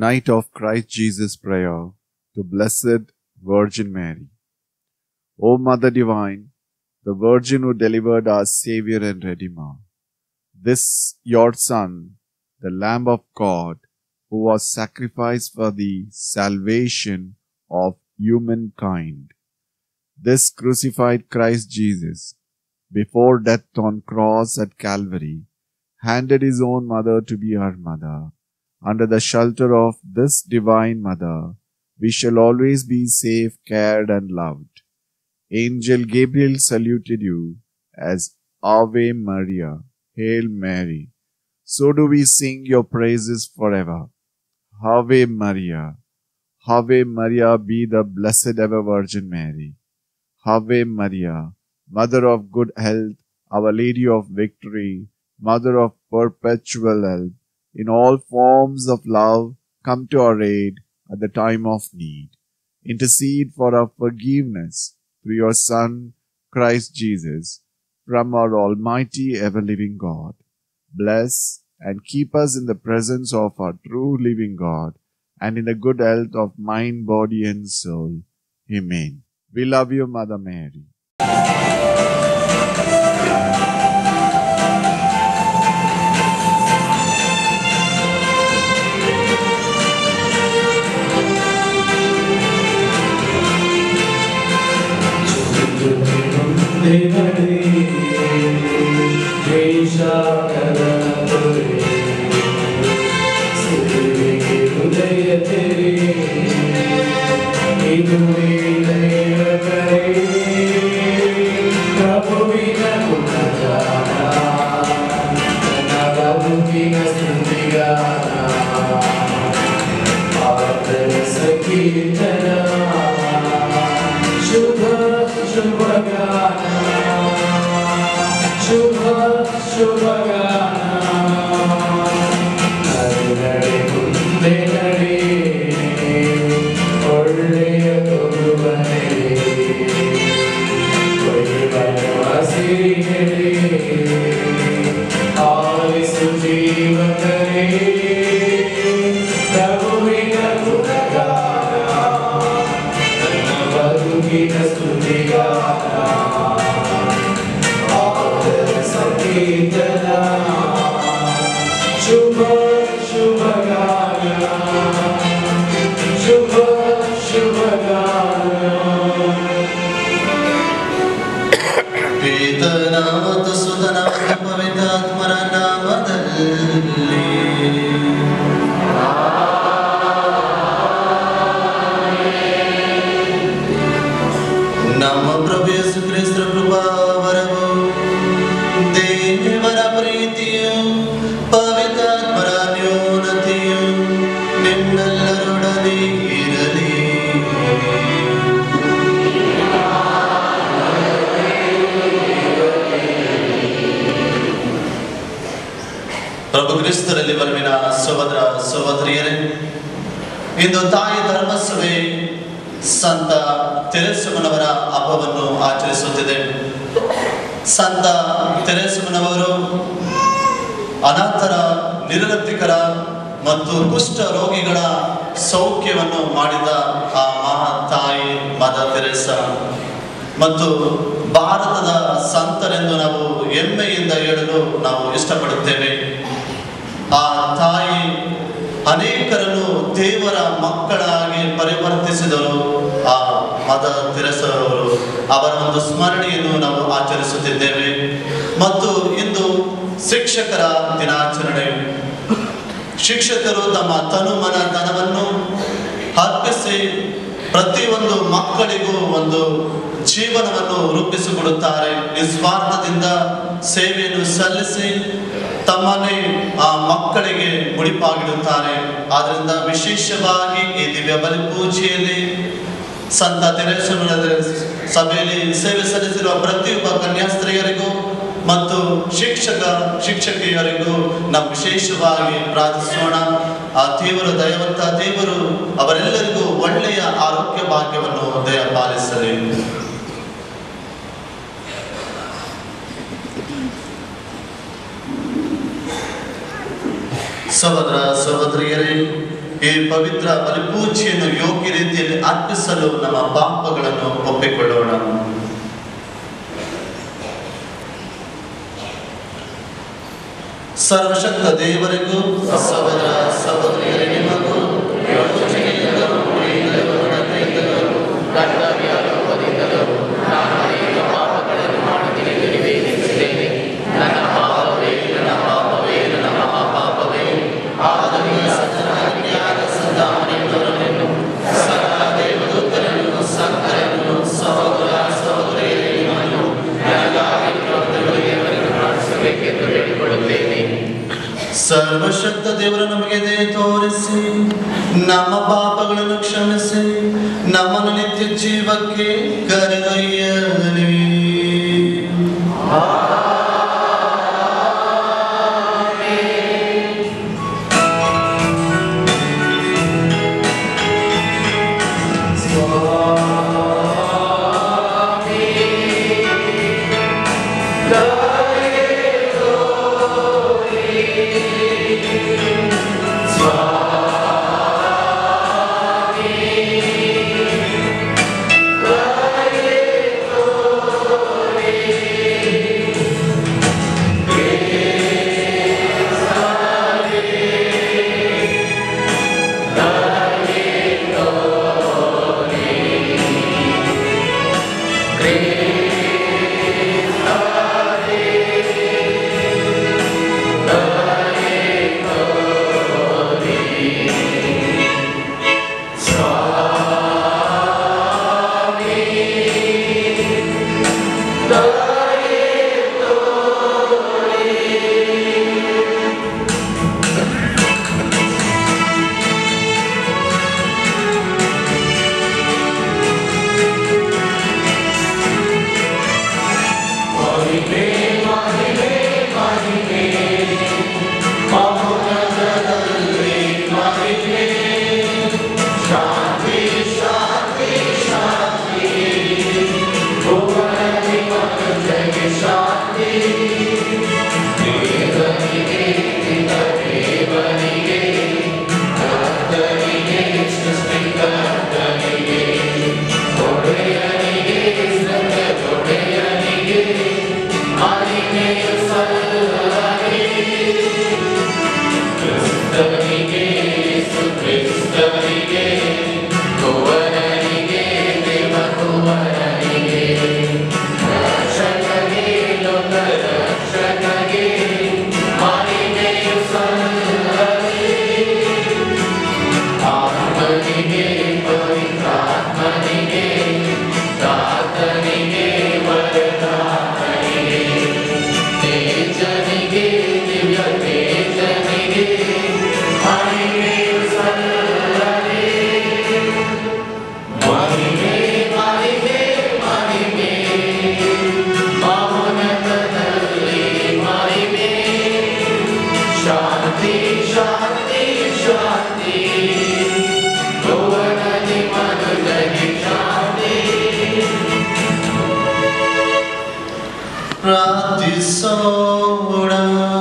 night of Christ Jesus prayer to Blessed Virgin Mary. O Mother Divine, the Virgin who delivered our Savior and Redeemer, this your Son, the Lamb of God, who was sacrificed for the salvation of humankind. This crucified Christ Jesus, before death on cross at Calvary, handed his own mother to be our mother. Under the shelter of this divine mother, we shall always be safe, cared, and loved. Angel Gabriel saluted you as Ave Maria, Hail Mary. So do we sing your praises forever. Ave Maria, Ave Maria, be the blessed ever Virgin Mary. Ave Maria, Mother of good health, Our Lady of victory, Mother of perpetual help, in all forms of love, come to our aid at the time of need. Intercede for our forgiveness through your Son, Christ Jesus, from our Almighty ever living God. Bless and keep us in the presence of our true living God and in the good health of mind, body, and soul. Amen. We love you, Mother Mary. ಶುಭ ಶುಭಗಾನ ಶುಭ ಶುಭಗಾನ ನಡೆ ಮುಂದೆ ನಡೆ ಒಳ್ಳೆಯ ಕೊಡುವನೆ ಸಿರಿಗಡೆ ಆಲಿಸು ಜೀವಕರೇ ಪ್ರಭುವಿನ ಗುಣಗಾನ ನನ್ನ ಬದುಕಿನ ಸ್ತುತಿಗಾನ ಆದರ ಸಂಗೀತನ ಶುಭ ಶುಭಗಾನ ಶುಭ ಶುಭಗಾನ ಪಿತನಾಮದ ಸುತನಾಮ ಪವಿತ್ರಾತ್ಮರ ನಾಮದಲ್ಲಿ ನಮ್ಮ ಪ್ರಭು ಯೇಸು ಕ್ರಿಸ್ತರ ಕೃಪಾವರವು ದೇವರ ಪ್ರೀತಿಯು ಪವಿತ್ರಾತ್ಮರ ನ್ಯೂನತೆಯು ನಿಮ್ಮೆಲ್ಲರೊಡನೆ ಇರಲಿ ಪ್ರಭು ಕ್ರಿಸ್ತರಲ್ಲಿ ಬಲವಿನ ಸಹೋದರ ಸಹೋದರಿಯರೇ ಇಂದು ತಾಯಿ ಧರ್ಮಸಭೆ ಸಂತ ತೆರೆಸಮನವರ ಹಬ್ಬವನ್ನು ಆಚರಿಸುತ್ತಿದೆ ಸಂತ ತೆರೆಸಮನವರು ಅನಾಥರ ನಿರಲತ್ತಿಕರ ಮತ್ತು ಕುಷ್ಠ ರೋಗಿಗಳ ಸೌಖ್ಯವನ್ನು ಮಾಡಿದ ಆ ಮಹಾ ತಾಯಿ ಮದ ತೆರೆಸ ಮತ್ತು ಭಾರತದ ಸಂತರೆಂದು ನಾವು ಹೆಮ್ಮೆಯಿಂದ ಹೇಳಲು ನಾವು ಇಷ್ಟಪಡುತ್ತೇವೆ ಆ ತಾಯಿ ಅನೇಕರನ್ನು ದೇವರ ಮಕ್ಕಳಾಗಿ ಪರಿವರ್ತಿಸಿದರು ಆ ಮದ ತೆರೆಸರವರು ಅವರ ಒಂದು ಸ್ಮರಣೆಯನ್ನು ನಾವು ಆಚರಿಸುತ್ತಿದ್ದೇವೆ ಮತ್ತು ಇಂದು ಶಿಕ್ಷಕರ ದಿನಾಚರಣೆ ಶಿಕ್ಷಕರು ತಮ್ಮ ತನು ಮನ ಧನವನ್ನು ಅರ್ಪಿಸಿ ಪ್ರತಿಯೊಂದು ಮಕ್ಕಳಿಗೂ ಒಂದು ಜೀವನವನ್ನು ರೂಪಿಸಿಕೊಡುತ್ತಾರೆ ನಿಸ್ವಾರ್ಥದಿಂದ ಸೇವೆಯನ್ನು ಸಲ್ಲಿಸಿ ತಮ್ಮನ್ನೇ ಆ ಮಕ್ಕಳಿಗೆ ಮುಡಿಪಾಗಿಡುತ್ತಾರೆ ಆದ್ದರಿಂದ ವಿಶೇಷವಾಗಿ ಈ ದಿವ್ಯ ಬಲಿ ಪೂಜೆಯಲ್ಲಿ ಸಂತ ತೆರೆಸಮನ ಸಭೆಯಲ್ಲಿ ಸೇವೆ ಸಲ್ಲಿಸಿರುವ ಪ್ರತಿಯೊಬ್ಬ ಕನ್ಯಾಸ್ತ್ರೀಯರಿಗೂ ಮತ್ತು ಶಿಕ್ಷಕ ಶಿಕ್ಷಕಿಯರಿಗೂ ನಾವು ವಿಶೇಷವಾಗಿ ಪ್ರಾರ್ಥಿಸೋಣ ಆ ದೇವರು ದಯವಂತ ದೇವರು ಅವರೆಲ್ಲರಿಗೂ ಒಳ್ಳೆಯ ಆರೋಗ್ಯ ಭಾಗ್ಯವನ್ನು ದಯ ಪಾಲಿಸಲಿ ಸಹೋದರ ಸಹೋದರಿಯರೇ ಈ ಪವಿತ್ರ ಬಲಿಪೂಜೆಯನ್ನು ಯೋಗ್ಯ ರೀತಿಯಲ್ಲಿ ಅರ್ಪಿಸಲು ನಮ್ಮ ಪಾಪಗಳನ್ನು ಒಪ್ಪಿಕೊಳ್ಳೋಣ ಸರ್ವಶಕ್ತ ದೇವರಿಗೂ ಸಹೋದರ ಸಹೋದರಿಯರೇ ನಿಮಗೂ ಯೋಚನೆಯಿಂದಲೂ, ನುಡಿಯಿಂದಲೂ, ನಡತೆಯಿಂದಲೂ, ಕರ್ತವ್ಯ ಲೋಪದಿಂದಲೂ ನಾನು ಅನೇಕ ಪಾಪಗಳನ್ನು ಮಾಡುತ್ತೇನೆ ನಿವೇದಿಸಿದ್ದೇನೆ ನನ್ನ ಪಾಪವೇ ನನ್ನ ಪಾಪವೇ ನನ್ನ ಮಹಾಪಾಪವೇ ಆದರೂ ಈ ಸಜ್ಜನಾಜ್ಞೆಯಾದ ಸಂತಾನನೆಂದವರನ್ನು ಸಕಲ ದೇವದೂತರನ್ನು ಸಂತರನ್ನು ಸಹೋದರ ಸಹೋದರಿಯರೇ ನಿಮ್ಮನ್ನು ನನಗಾಗಿ ಪ್ರಭುಗಳಿಗೆ ಪ್ರಾರ್ಥಿಸಬೇಕೆಂದು ಬೇಡಿಕೊಳ್ಳುತ್ತೇನೆ ಸರ್ವಶಕ್ತ ದೇವರು ನಮಗೆ ದಯೆ ತೋರಿಸಿ ನಮ್ಮ ಪಾಪಗಳನ್ನು ಕ್ಷಮಿಸಿ ನಮ್ಮನ್ನು ನಿತ್ಯ ಜೀವಕ್ಕೆ ಕರೆದೊಯ್ಯಲಿ ಶಾಂತಿ ಶಾಂತಿ ಶಾಂತಿ ಭುವನದಿ ಮನುಜನಿ ಶಾಂತಿ ಪ್ರಾರ್ಥಿಸೋಣ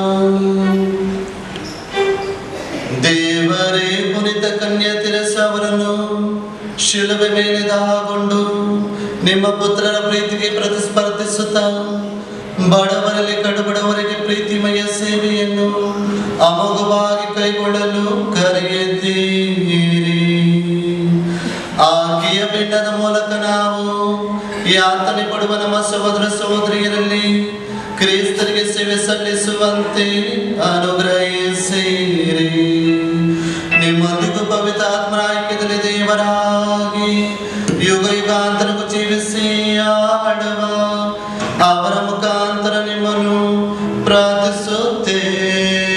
ದೇವರೇ ಪುನಿತ ಕನ್ಯಾ ತಿರಸ ಅವರನ್ನು ಶಿಲುಬೆ ಮೇಲೆ ದಾಗೊಂಡು ನಿಮ್ಮ ಪುತ್ರರ ಪ್ರೀತಿಗೆ ಪ್ರತಿಸ್ಪರ್ಧಿಸುತ್ತಾ ಬಡವರಲ್ಲಿ ಕಡುಬಡವರಿಗೆ ಪ್ರೀತಿಮಯ ಸೇವೆಯನ್ನು ಅಮೋಘವಾಗಿ ಕೈಗೊಳ್ಳಲು ಕರೆಯಿದ್ದೀರಿ ಆಕೆಯ ಬೆಣ್ಣದ ಮೂಲಕ ನಾವು ಯಾತನೆ ಪಡುವ ನಮ್ಮ ಸಹೋದರ ಸಹೋದರಿಯರಲ್ಲಿ ಕ್ರಿಸ್ತರಿಗೆ ಸೇವೆ ಸಲ್ಲಿಸುವಂತೆ ಅನುಗ್ರಹಿಸಿರಿ ನಿಮ್ಮೊಂದಿಗೂ ಪವಿತ್ರಾತ್ಮರ ಐಕ್ಯದಲ್ಲಿ ದೇವರಾಗಿ ಯುಗ ಯುಗಾಂತರಕ್ಕೂ ಜೀವಿಸಿ ಆಡುವ ಅವರ ಮುಖಾಂತರ ನಿಮ್ಮನ್ನು ಪ್ರಾರ್ಥಿಸುತ್ತೇವೆ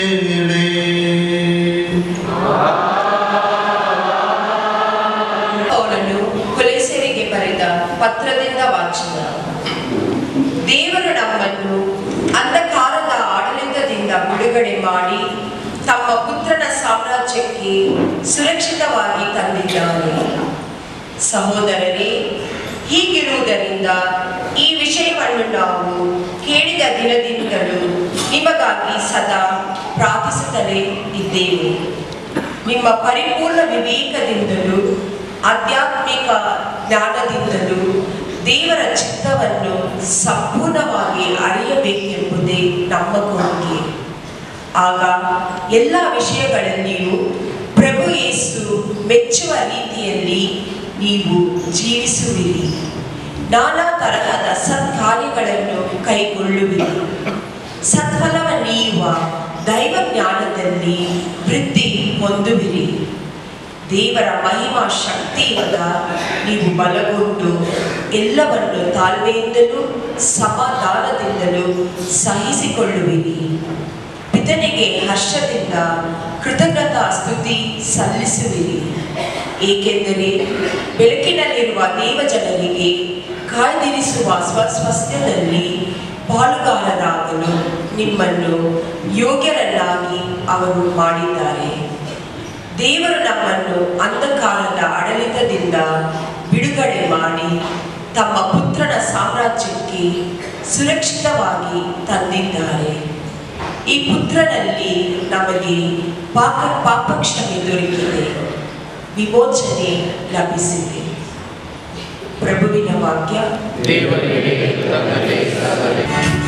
ಅವನನ್ನು ಕೊಲೆಸೆರಿಗೆ ಬರೆದ ಪತ್ರದಿಂದ ವಾಚನ ದೇವರು ನಮ್ಮನ್ನು ಅಂಧಕಾರದ ಆಡಳಿತದಿಂದ ಬಿಡುಗಡೆ ಮಾಡಿ ತಮ್ಮ ಪುತ್ರನ ಸಾಮ್ರಾಜ್ಯಕ್ಕೆ ಸುರಕ್ಷಿತವಾಗಿ ತಂದಿದ್ದಾನೆ ಸಹೋದರರೇ ಹೀಗಿರುವುದರಿಂದ ಈ ವಿಷಯವನ್ನು ನಾವು ಕೇಳಿದ ದಿನದಿಂದಲೂ ನಿಮಗಾಗಿ ಸದಾ ಪ್ರಾರ್ಥಿಸುತ್ತಲೇ ಇದ್ದೇವೆ ನಿಮ್ಮ ಪರಿಪೂರ್ಣ ವಿವೇಕದಿಂದಲೂ ಆಧ್ಯಾತ್ಮಿಕ ಜ್ಞಾನದಿಂದಲೂ ದೇವರ ಚಿತ್ತವನ್ನು ಸಂಪೂರ್ಣವಾಗಿ ಅರಿಯಬೇಕೆಂಬುದೇ ನಮ್ಮ ಕೋರಿಕೆ ಆಗ ಎಲ್ಲ ವಿಷಯಗಳಲ್ಲಿಯೂ ಪ್ರಭು ಯೇಸು ಮೆಚ್ಚುವ ರೀತಿಯಲ್ಲಿ ನೀವು ಜೀವಿಸುವಿರಿ ನಾನಾ ತರಹದ ಸತ್ಕಾರ್ಯಗಳನ್ನು ಕೈಗೊಳ್ಳುವಿರಿ ಸತ್ಫಲವನ್ನೀಯುವ ದೈವ ಜ್ಞಾನದಲ್ಲಿ ವೃದ್ಧಿ ಹೊಂದುವಿರಿ ದೇವರ ಮಹಿಮಾ ಶಕ್ತಿಯಿಂದ ನೀವು ಬಲಗೊಂಡು ಎಲ್ಲವನ್ನು ತಾಳ್ಮೆಯಿಂದಲೂ ಸಮಾಧಾನದಿಂದಲೂ ಸಹಿಸಿಕೊಳ್ಳುವಿರಿ ಪಿತನಿಗೆ ಹರ್ಷದಿಂದ ಕೃತಜ್ಞತಾ ಸ್ತುತಿ ಸಲ್ಲಿಸುವಿರಿ ಏಕೆಂದರೆ ಬೆಳಕಿನಲ್ಲಿರುವ ದೇವಜನರಿಗೆ ಕಾಯ್ದಿರಿಸುವ ಸ್ವಸ್ವಾಸ್ಥ್ಯದಲ್ಲಿ ಪಾಲುಗಾರರಾಗಲು ನಿಮ್ಮನ್ನು ಯೋಗ್ಯರನ್ನಾಗಿ ಅವರು ಮಾಡಿದ್ದಾರೆ ದೇವರು ನಮ್ಮನ್ನು ಅಂಧಕಾರದ ಆಡಳಿತದಿಂದ ಬಿಡುಗಡೆ ಮಾಡಿ ತಮ್ಮ ಪುತ್ರನ ಸಾಮ್ರಾಜ್ಯಕ್ಕೆ ಸುರಕ್ಷಿತವಾಗಿ ತಂದಿದ್ದಾರೆ ಈ ಪುತ್ರನಲ್ಲಿ ನಮಗೆ ಪಾಪ ಪಾಪಕ್ಷಮೆ ದೊರಕಿದೆ ವಿಮೋಚನೆ ಲಭಿಸಿದೆ ಪ್ರಭುವಿನ ವಾಕ್ಯ ದೇವರಿಗೆ ಕೃತಜ್ಞತೆ ಸಲ್ಲಲಿ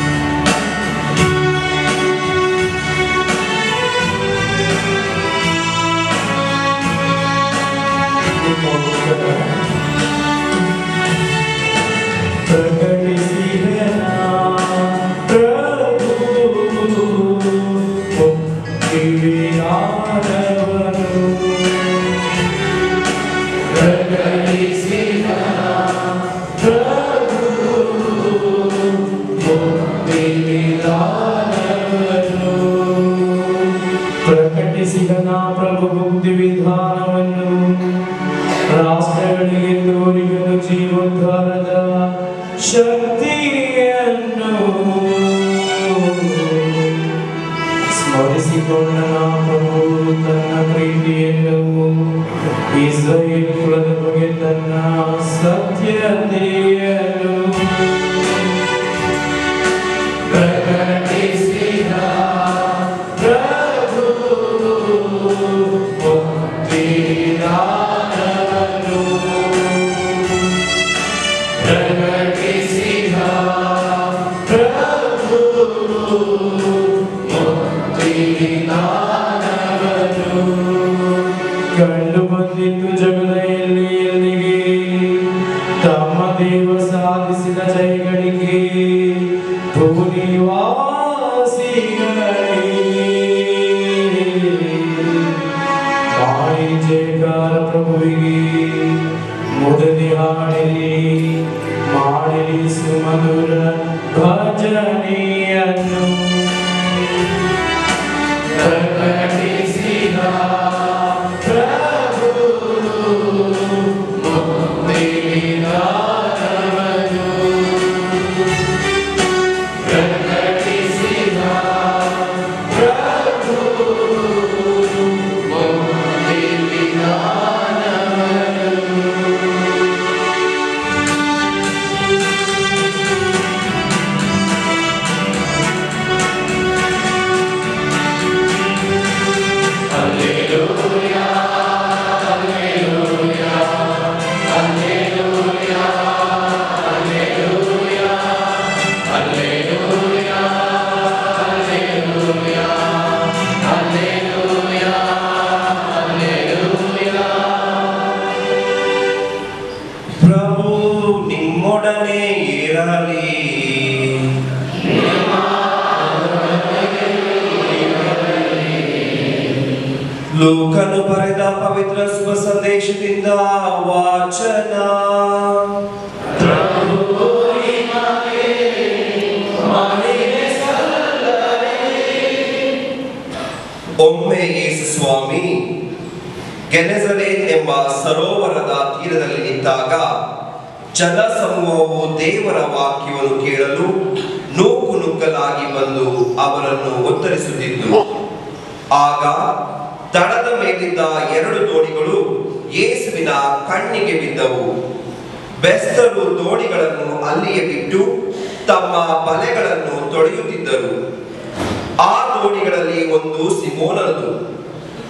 ಪ್ರಕಟಿಸಿದನ ಪ್ರಭು ಮುಕ್ತಿ ವಿಧಾನವನ್ನು ರಾಷ್ಟ್ರಗಳಿಗೆ ತೋರಿಗಲು ಜೀವೋದ್ಧಾರದ ಶಕ್ತಿಯನ್ನು ಸ್ಮರಿಸಿಕೊಂಡ ಪ್ರಭು ತನ್ನ ಪ್ರೀತಿಯನ್ನು ಇಸ್ರಾಯೇಲ್ ಕುಲದ ಬಗ್ಗೆ ತನ್ನ ಸತ್ಯತೆಯನ್ನು ಪ್ರಕಟಿಸಿದ ಪ್ರಭು ಮುಕ್ತಿದಾನನು ಪ್ರಕಟಿಸಿದ ಪ್ರಭು ಮುಕ್ತಿದಾನವನು ಕಂಡು ಬಂದಿತ್ತು ಜಗದ ಎಲ್ಲಿ ಎಲ್ಲಿಗೆ ತಮ್ಮ ದೇವ ಸಾಧಿಸಿದ ಜಯಗಳಿಗೆ ಮಾಡಿ ಜಯಕಾರ ಪ್ರಭುವಿಗೆ ಮುದದಿ ಹಾಡಿರಿ ಮಾಡಿರಿ ಸುಮಧುರ ಭಜನೆಯನ್ನು ಪ್ರಕಟಿಸಿದ ಪ್ರಭು ಮುಕ್ತಿದಾನವನು ಪ್ರಕಟಿಸಿದ ಪ್ರಭು ಪ್ರಭು ನಿಮ್ಮೊಡನೆ ಇರಲಿ ಲೋಕನು ಬರೆದ ಪವಿತ್ರ ಶುಭ ಸಂದೇಶದಿಂದ ವಾಚನ ಒಮ್ಮೆ ಯೇಸು ಸ್ವಾಮಿ ಗೆನೆಸರೇತ್ ಎಂಬ ಸರೋವರದ ತೀರದಲ್ಲಿ ನಿಂತಾಗ ಜನಸಮೂಹವು ದೇವರ ವಾಕ್ಯವನ್ನು ಕೇಳಲು ನೂಕು ನುಗ್ಗಲಾಗಿ ಬಂದು ಅವರನ್ನು ಉತ್ತರಿಸುತ್ತಿದ್ದು ಆಗ ದಡದ ಮೇಲಿದ್ದ ಎರಡು ದೋಣಿಗಳು ಯೇಸುವಿನ ಕಣ್ಣಿಗೆ ಬಿದ್ದವು ಬೆಸ್ತರು ದೋಣಿಗಳನ್ನು ಅಲ್ಲಿಯೇ ಬಿಟ್ಟು ತಮ್ಮ ಬಲೆಗಳನ್ನು ತೊಳೆಯುತ್ತಿದ್ದರು ಆ ದೋಣಿಗಳಲ್ಲಿ ಒಂದು ಸಿಮೋನನದು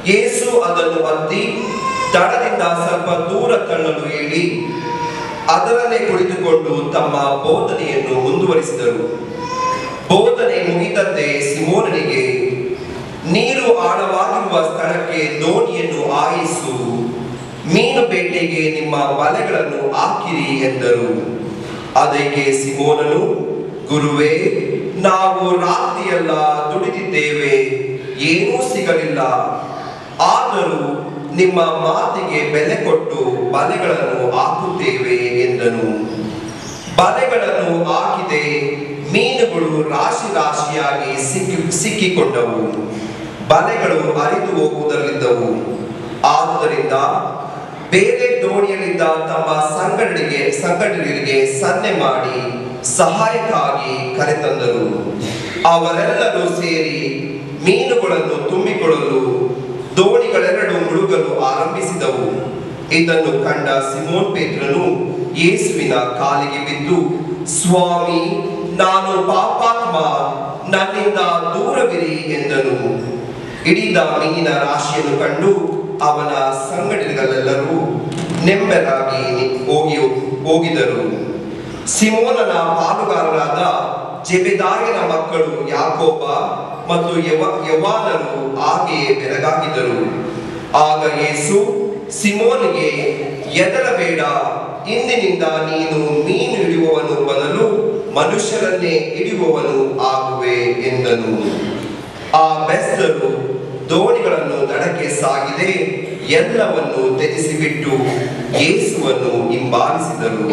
ಯೇಸು ಅದನ್ನು ಹತ್ತಿ ದಡದಿಂದ ಸ್ವಲ್ಪ ದೂರ ತಳ್ಳಲು ಹೇಳಿ ಅದರಲ್ಲೇ ಕುಳಿತುಕೊಂಡು ತಮ್ಮ ಬೋಧನೆಯನ್ನು ಮುಂದುವರಿಸಿದರು ಬೋಧನೆ ಮುಗಿದಂತೆ ಸಿಮೋನನಿಗೆ ನೀರು ಆಳವಾಗಿರುವ ಸ್ಥಳಕ್ಕೆ ದೋಣಿಯನ್ನು ಆಯಿಸು ಮೀನು ಬೇಟೆಗೆ ನಿಮ್ಮ ಬಲೆಗಳನ್ನು ಹಾಕಿರಿ ಎಂದರು ಅದಕ್ಕೆ ಸಿಮೋನನು ಗುರುವೇ ನಾವು ರಾತ್ರಿಯೆಲ್ಲ ದುಡಿದಿದ್ದೇವೆ ಏನೂ ಸಿಗಲಿಲ್ಲ ಆದರೂ ನಿಮ್ಮ ಮಾತಿಗೆ ಬೆಲೆ ಕೊಟ್ಟು ಬಲೆಗಳನ್ನು ಹಾಕುತ್ತೇವೆ ಎಂದನು ಬಲೆಗಳನ್ನು ಹಾಕಿದೆ ಮೀನುಗಳು ರಾಶಿ ರಾಶಿಯಾಗಿ ಸಿಕ್ಕಿ ಸಿಕ್ಕಿಕೊಂಡವು ಬಲೆಗಳು ಹರಿದು ಹೋಗುವುದರಲ್ಲಿದ್ದವು ಆದುದರಿಂದ ಬೇರೆ ದೋಣಿಯಲ್ಲಿದ್ದ ತಮ್ಮ ಸಂಗಡರಿಗೆ ಸಂಗಡರಿಗೆ ಸನ್ನೆ ಮಾಡಿ ಸಹಾಯಕ್ಕಾಗಿ ಕರೆತಂದರು ಅವರೆಲ್ಲರೂ ಸೇರಿ ಮೀನುಗಳನ್ನು ತುಂಬಿಕೊಳ್ಳಲು ದೋಣಿಗಳೆರಡು ಮುಳುಗಲು ಆರಂಭಿಸಿದವು ಇದನ್ನು ಕಂಡ ಸಿಮೋನ್ ಪೇತ್ರನು ಯೇಸುವಿನ ಕಾಲಿಗೆ ಬಿದ್ದು ಸ್ವಾಮಿ ನಾನು ಪಾಪಾತ್ಮ ನನ್ನಿಂದ ದೂರವಿರಿ ಎಂದನು ಹಿಡಿದ ಮೀನಿನ ರಾಶಿಯನ್ನು ಕಂಡು ಅವನ ಸಂಗಡಿಗಳೆಲ್ಲರೂ ನೆಮ್ಮರಾಗಿ ಹೋಗಿ ಹೋಗಿದರು ಸಿಮೋನನ ಪಾಲುಗಾರರಾದ ಜೆಬೆದಾಯನ ಮಕ್ಕಳು ಯಾಕೋಬ ಮತ್ತು ಯವ ಯವಾನರು ಹಾಗೆಯೇ ಬೆರಗಾಗಿದ್ದರು ಆಗ ಯೇಸು ಸಿಮೋನಿಗೆ ಎದರಬೇಡ ಇಂದಿನಿಂದ ನೀನು ಮೀನು ಹಿಡಿಯುವವನು ಬದಲು ಮನುಷ್ಯರನ್ನೇ ಹಿಡಿಯುವವನು ಆಗುವೆ ಎಂದನು ಆ ಬೆಸ್ತರು ದೋಣಿಗಳನ್ನು ದಡಕ್ಕೆ ಸಾಗಿದೆ ಎಲ್ಲವನ್ನು ತ್ಯಜಿಸಿಬಿಟ್ಟು ಯೇಸುವನ್ನು ಹಿಂಬಾಲಿಸಿದರು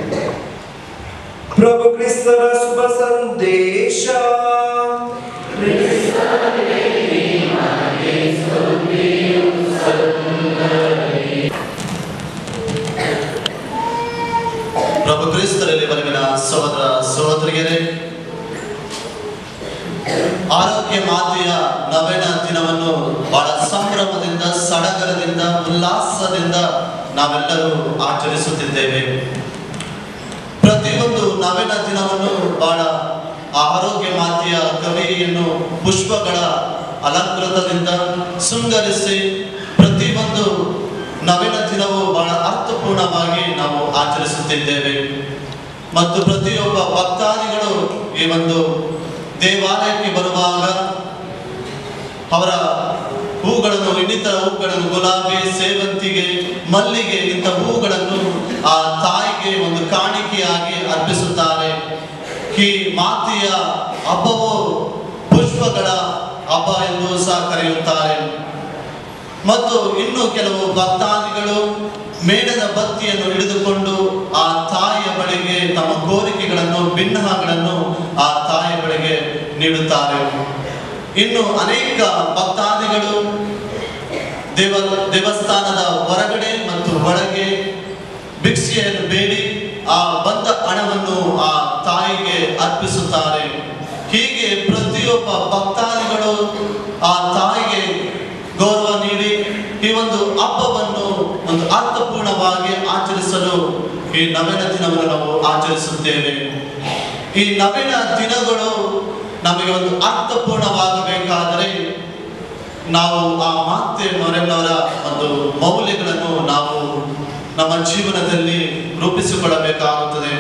ಪ್ರಭು ಕ್ರಿಸ್ತರ ಶುಭ ಸಂದೇಶ ಪ್ರಭು ಕ್ರಿಸ್ತರಲ್ಲಿ ಬಲವಿನ ಸಹೋದರ ಸಹೋದರಿಯರೇ ಆರೋಗ್ಯ ಮಾತೆಯ ನವೆನ ದಿನವನ್ನು ಬಹಳ ಸಂಭ್ರಮದಿಂದ ಸಡಗರದಿಂದ ಉಲ್ಲಾಸದಿಂದ ನಾವೆಲ್ಲರೂ ಆಚರಿಸುತ್ತಿದ್ದೇವೆ ಪ್ರತಿಯೊಂದು ನವೆನ ದಿನವನ್ನು ಬಹಳ ಆ ಆರೋಗ್ಯ ಮಾತೆಯ ಕವಿಯನ್ನು ಪುಷ್ಪಗಳ ಅಲಂಕೃತದಿಂದ ಶೃಂಗರಿಸಿ ಪ್ರತಿಯೊಂದು ನವೆನ ದಿನವು ಬಹಳ ಅರ್ಥಪೂರ್ಣವಾಗಿ ನಾವು ಆಚರಿಸುತ್ತಿದ್ದೇವೆ ಮತ್ತು ಪ್ರತಿಯೊಬ್ಬ ಭಕ್ತಾದಿಗಳು ಈ ಒಂದು ದೇವಾಲಯಕ್ಕೆ ಬರುವಾಗ ಅವರ ಹೂಗಳನ್ನು ಇನ್ನಿತರ ಹೂಗಳನ್ನು ಗುಲಾಬಿ ಸೇವಂತಿಗೆ ಮಲ್ಲಿಗೆ ಇಂಥ ಹೂಗಳನ್ನು ಆ ತಾಯಿಗೆ ಒಂದು ಕಾಣಿಕೆಯಾಗಿ ಅರ್ಪಿಸುತ್ತಾರೆ ಈ ಮಾತೆಯ ಹಬ್ಬವು ಪುಷ್ಪಗಳ ಹಬ್ಬ ಎಂದು ಸಹ ಕರೆಯುತ್ತಾರೆ ಮತ್ತು ಇನ್ನು ಕೆಲವು ಭಕ್ತಾದಿಗಳು ಮೇಣದ ಬತ್ತಿಯನ್ನು ಹಿಡಿದುಕೊಂಡು ಆ ತಾಯಿಯ ಬಳಿಗೆ ತಮ್ಮ ಕೋರಿಕೆಗಳನ್ನು ಭಿನ್ನಗಳನ್ನು ಆ ತಾಯಿಯ ಬಳಿಗೆ ನೀಡುತ್ತಾರೆ ಇನ್ನು ಅನೇಕ ಭಕ್ತಾದಿಗಳು ದೇವ ದೇವಸ್ಥಾನದ ಹೊರಗಡೆ ಮತ್ತು ಒಳಗೆ ಭಿಕ್ಷೆಯನ್ನು ಬೇಡಿ ಆ ಬಂದ ಹಣವನ್ನು ಆ ತಾಯಿಗೆ ಅರ್ಪಿಸುತ್ತಾರೆ ಹೀಗೆ ಪ್ರತಿಯೊಬ್ಬ ಭಕ್ತಾದಿಗಳು ಆ ತಾಯಿಗೆ ಗೌರವ ನೀಡಿ ಈ ಒಂದು ಹಬ್ಬವನ್ನು ಒಂದು ಅರ್ಥಪೂರ್ಣವಾಗಿ ಆಚರಿಸಲು ಈ ನವೆನ ದಿನವನ್ನು ನಾವು ಆಚರಿಸುತ್ತೇವೆ ಈ ನವೆನ ದಿನಗಳು ನಮಗೆ ಒಂದು ಅರ್ಥಪೂರ್ಣವಾಗಬೇಕಾದರೆ ನಾವು ಆ ಮಾತೆ ಮೊರೆನವರ ಒಂದು ಮೌಲ್ಯಗಳನ್ನು ನಾವು ನಮ್ಮ ಜೀವನದಲ್ಲಿ ರೂಪಿಸಿಕೊಳ್ಳಬೇಕಾಗುತ್ತದೆ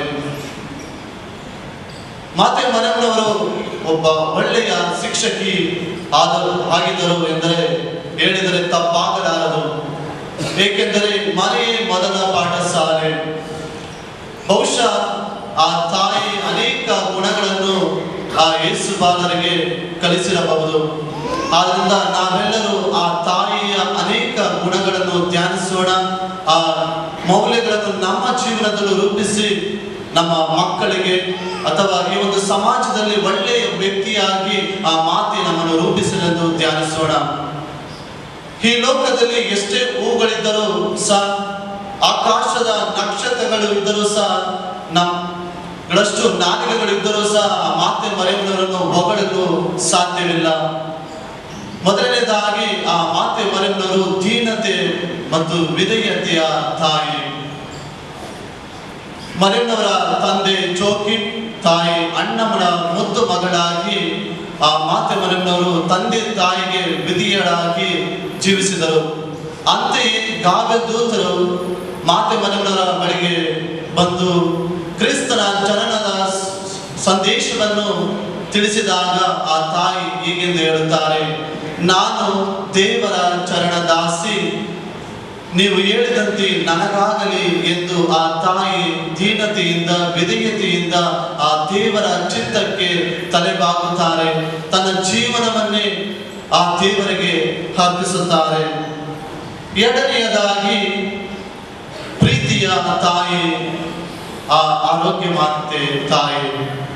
ಮಾತೆ ಮರಣ್ಣವರು ಒಬ್ಬ ಒಳ್ಳೆಯ ಶಿಕ್ಷಕಿ ಆದ ಆಗಿದ್ದರು ಎಂದರೆ ಹೇಳಿದರೆ ತಪ್ಪಾಗಲಾರದು ಏಕೆಂದರೆ ಮನೆಯೇ ಮೊದಲ ಪಾಠಶಾಲೆ ಬಹುಶಃ ಆ ತಾಯಿ ಅನೇಕ ಗುಣಗಳನ್ನು ಆ ಯೇಸು ಬಾಲರಿಗೆ ಕಲಿಸಿರಬಹುದು ಆದ್ರಿಂದ ನಾವೆಲ್ಲರೂ ಆ ತಾಯಿಯ ಅನೇಕ ಗುಣಗಳನ್ನು ಧ್ಯಾನಿಸೋಣ ಆ ಮೌಲ್ಯಗಳನ್ನು ನಮ್ಮ ಜೀವನದಲ್ಲೂ ರೂಪಿಸಿ ನಮ್ಮ ಮಕ್ಕಳಿಗೆ ಅಥವಾ ಈ ಒಂದು ಸಮಾಜದಲ್ಲಿ ಒಳ್ಳೆಯ ವ್ಯಕ್ತಿಯಾಗಿ ಆ ಮಾತೆ ನಮ್ಮನ್ನು ರೂಪಿಸಲೆಂದು ಧ್ಯಾನಿಸೋಣ ಈ ಲೋಕದಲ್ಲಿ ಎಷ್ಟೇ ಹೂಗಳಿದ್ದರೂ ಸಹ ಆಕಾಶದ ನಕ್ಷತ್ರಗಳು ಇದ್ದರೂ ಸಹ ನಮ್ಮಗಳಷ್ಟು ನಾಲಿಗೆಗಳು ಇದ್ದರೂ ಸಹ ಆ ಮಾತೆ ಮರೆಯವರನ್ನು ಹೊಗಳಲು ಸಾಧ್ಯವಿಲ್ಲ ಮೊದಲನೇದಾಗಿ ಆ ಮಾತೆ ಮರೆಯವರರು ದೀನತೆ ಮತ್ತು ವಿಧೇಯತೆಯ ತಾಯಿ ಮರೆಯವರ ತಂದೆ ಜೋಕಿ ತಾಯಿ ಅಣ್ಣಮ್ಮನ ಮುದ್ದು ಮಗಳಾಗಿ ಆ ಮಾತೆ ಮರೆಯವರರು ತಂದೆ ತಾಯಿಗೆ ವಿಧಿಯಳಾಗಿ ಜೀವಿಸಿದರು ಅಂತೆಯೇ ಗಾಬೆ ದೂತರು ಮಾತೆ ಮನೆಯವರ ಬಳಿಗೆ ಬಂದು ಕ್ರಿಸ್ತನ ಜನನದ ಸ- ಸಂದೇಶವನ್ನು ತಿಳಿಸಿದಾಗ ಆ ತಾಯಿ ಹೀಗೆಂದು ಹೇಳುತ್ತಾರೆ ನಾನು ದೇವರ ಚರಣದಾಸಿ ನೀವು ಹೇಳಿದಂತೆ ನನಗಾಗಲಿ ಎಂದು ಆ ತಾಯಿ ದೀನತೆಯಿಂದ ವಿಧೇಯತೆಯಿಂದ ಆ ದೇವರ ಚಿತ್ತಕ್ಕೆ ತಲೆಬಾಗುತ್ತಾರೆ ತನ್ನ ಜೀವನವನ್ನೇ ಆ ದೇವರಿಗೆ ಅರ್ಪಿಸುತ್ತಾರೆ ಎರಡನೆಯದಾಗಿ ಪ್ರೀತಿಯ ತಾಯಿ ಆ ಆರೋಗ್ಯ ಮಾತೆ ತಾಯಿ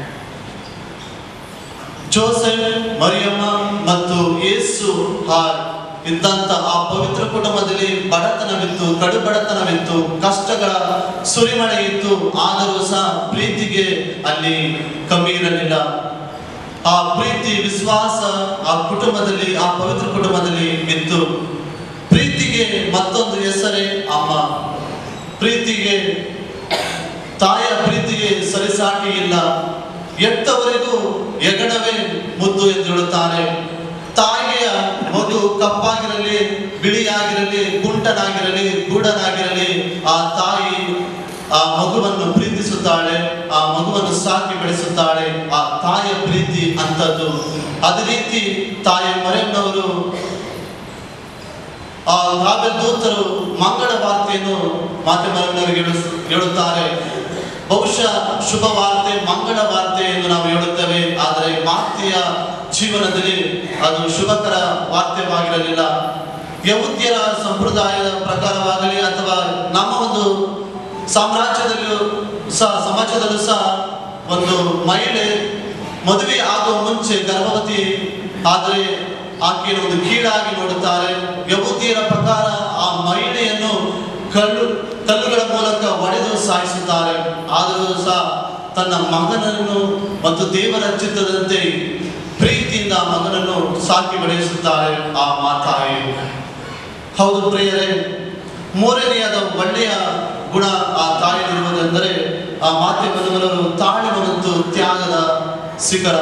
ಜೋಸೆಫ್ ಮರಿಯಮ್ಮ ಮತ್ತು ಯೇಸು ಹಾರ್ ಇದ್ದಂತ ಆ ಪವಿತ್ರ ಕುಟುಂಬದಲ್ಲಿ ಬಡತನವಿತ್ತು ಕಡು ಬಡತನವಿತ್ತು ಕಷ್ಟಗಳ ಸುರಿಮಳೆ ಇತ್ತು ಆದರೂ ಸಹ ಪ್ರೀತಿಗೆ ಅಲ್ಲಿ ಕಮ್ಮಿ ಇರಲಿಲ್ಲ ಆ ಪ್ರೀತಿ ವಿಶ್ವಾಸ ಆ ಕುಟುಂಬದಲ್ಲಿ ಆ ಪವಿತ್ರ ಕುಟುಂಬದಲ್ಲಿ ಇತ್ತು ಪ್ರೀತಿಗೆ ಮತ್ತೊಂದು ಹೆಸರೇ ಅಮ್ಮ ಪ್ರೀತಿಗೆ ತಾಯಿಯ ಪ್ರೀತಿಗೆ ಸರಿಸಾಟಿ ಇಲ್ಲ ಎತ್ತವರೆಗೂ ಎಗಣವೇ ಮುದ್ದು ಎಂದು ಹೇಳುತ್ತಾರೆ ತಾಯಿಯ ಮಗು ಕಪ್ಪಾಗಿರಲಿ ಬಿಳಿಯಾಗಿರಲಿ ಗುಂಟನಾಗಿರಲಿ ಗೂಡನಾಗಿರಲಿ ಆ ತಾಯಿ ಆ ಮಗುವನ್ನು ಪ್ರೀತಿಸುತ್ತಾಳೆ ಆ ಮಗುವನ್ನು ಸಾಕಿ ಬೆಳೆಸುತ್ತಾಳೆ ಆ ತಾಯಿಯ ಪ್ರೀತಿ ಅಂತದ್ದು ಅದೇ ರೀತಿ ತಾಯಿ ಮರೆಯನ್ನವರು ಆ ರಾಬೆಲ್ ದೂತರು ಮಂಗಳ ವಾರ್ತೆಯನ್ನು ಮಾತೆ ಮರವರಿಗೆ ಹೇಳುತ್ತಾರೆ ಬಹುಶಃ ಶುಭ ವಾರ್ತೆ ಮಂಗಳ ವಾರ್ತೆ ಎಂದು ನಾವು ಹೇಳುತ್ತೇವೆ ಆದರೆ ಮಾತೆಯ ಜೀವನದಲ್ಲಿ ಅದು ಶುಭಕರ ವಾರ್ತೆವಾಗಿರಲಿಲ್ಲ ಯಹೂದ್ಯರ ಸಂಪ್ರದಾಯದ ಪ್ರಕಾರವಾಗಲಿ ಅಥವಾ ನಮ್ಮ ಒಂದು ಸಾಮ್ರಾಜ್ಯದಲ್ಲೂ ಸಹ ಸಮಾಜದಲ್ಲೂ ಸಹ ಒಂದು ಮಹಿಳೆ ಮದುವೆ ಆಗುವ ಮುಂಚೆ ಗರ್ಭವತಿ ಆದರೆ ಆಕೆಯನ್ನು ಒಂದು ಕೀಳಾಗಿ ನೋಡುತ್ತಾರೆ ಯಹೂದಿಯರ ಪ್ರಕಾರ ಆ ಮಹಿಳೆಯನ್ನು ಕಲ್ಲು ಕಲ್ಲುಗಳ ಮೂಲಕ ಒಡೆದು ಸಾಯಿಸುತ್ತಾರೆ ಆದರೂ ಸಹ ತನ್ನ ಮಗನನ್ನು ಮತ್ತು ದೇವರ ಚಿತ್ತದಂತೆ ಪ್ರೀತಿಯಿಂದ ಆ ಮಗನನ್ನು ಸಾಕಿ ಬೆಳೆಸುತ್ತಾರೆ ಆ ಮಾತಾಯಿ ಹೌದು ಪ್ರಿಯರೇ ಮೂರನೆಯಾದ ಒಳ್ಳೆಯ ಗುಣ ಆ ತಾಯಿಯಲ್ಲಿರುವುದೆಂದರೆ ಆ ಮಾತೆ ಮನವರರು ತಾಳ್ಮೆ ಮತ್ತು ತ್ಯಾಗದ ಶಿಖರ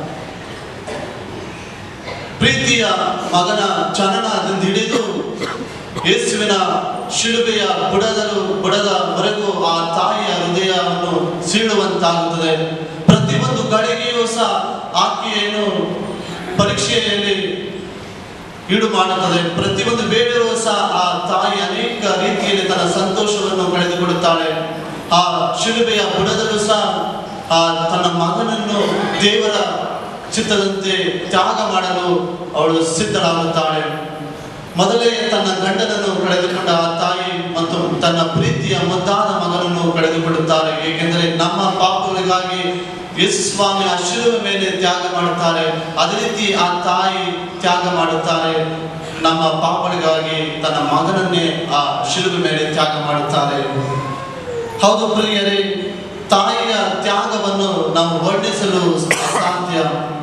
ಪ್ರೀತಿಯ ಮಗನ ಜನನದಿಂದ ಹಿಡಿದು ಯೇಸುವಿನ ಶಿಲುಬೆಯ ಬುಡದಲು ಬುಡದವರೆಗೂ ಆ ತಾಯಿಯ ಹೃದಯವನ್ನು ಸೀಳುವಂತಾಗುತ್ತದೆ ಪ್ರತಿಯೊಂದು ಗಳಿಗೆಯೂ ಸಹ ಆಕೆಯನ್ನು ಪರೀಕ್ಷೆಯಲ್ಲಿ ಈಡು ಮಾಡುತ್ತದೆ ಪ್ರತಿಯೊಂದು ಬೇಡರೂ ಸಹ ಆ ತಾಯಿ ಅನೇಕ ರೀತಿಯಲ್ಲಿ ತನ್ನ ಸಂತೋಷವನ್ನು ಕಳೆದುಕೊಳ್ಳುತ್ತಾಳೆ ಆ ಶಿಲುಬೆಯ ಬುಡದಲ್ಲೂ ಸಹ ಆ ತನ್ನ ಮಗನನ್ನು ದೇವರ ಚಿತ್ತದಂತೆ ತ್ಯಾಗ ಮಾಡಲು ಅವಳು ಸಿದ್ಧಳಾಗುತ್ತಾಳೆ ಮೊದಲೇ ತನ್ನ ಗಂಡನನ್ನು ಕಳೆದುಕೊಂಡ ಆ ತಾಯಿ ಮತ್ತು ತನ್ನ ಪ್ರೀತಿಯ ಮುದ್ದಾದ ಮಗನನ್ನು ಕಳೆದುಕೊಳ್ಳುತ್ತಾರೆ ಏಕೆಂದರೆ ನಮ್ಮ ಪಾಪಗಳಿಗಾಗಿ ಯೇಸು ಸ್ವಾಮಿ ಆ ಶಿಲುವೆ ಮೇಲೆ ತ್ಯಾಗ ಮಾಡುತ್ತಾರೆ ಅದೇ ರೀತಿ ಆ ತಾಯಿ ತ್ಯಾಗ ಮಾಡುತ್ತಾರೆ ನಮ್ಮ ಪಾಪಗಳಿಗಾಗಿ ತನ್ನ ಮಗನನ್ನೇ ಆ ಶಿಲುವೆ ಮೇಲೆ ತ್ಯಾಗ ಮಾಡುತ್ತಾರೆ ಹೌದು ಪ್ರಿಯರೇ ತಾಯಿಯ ತ್ಯಾಗವನ್ನು ನಾವು ವರ್ಣಿಸಲು ಅಸಾಧ್ಯ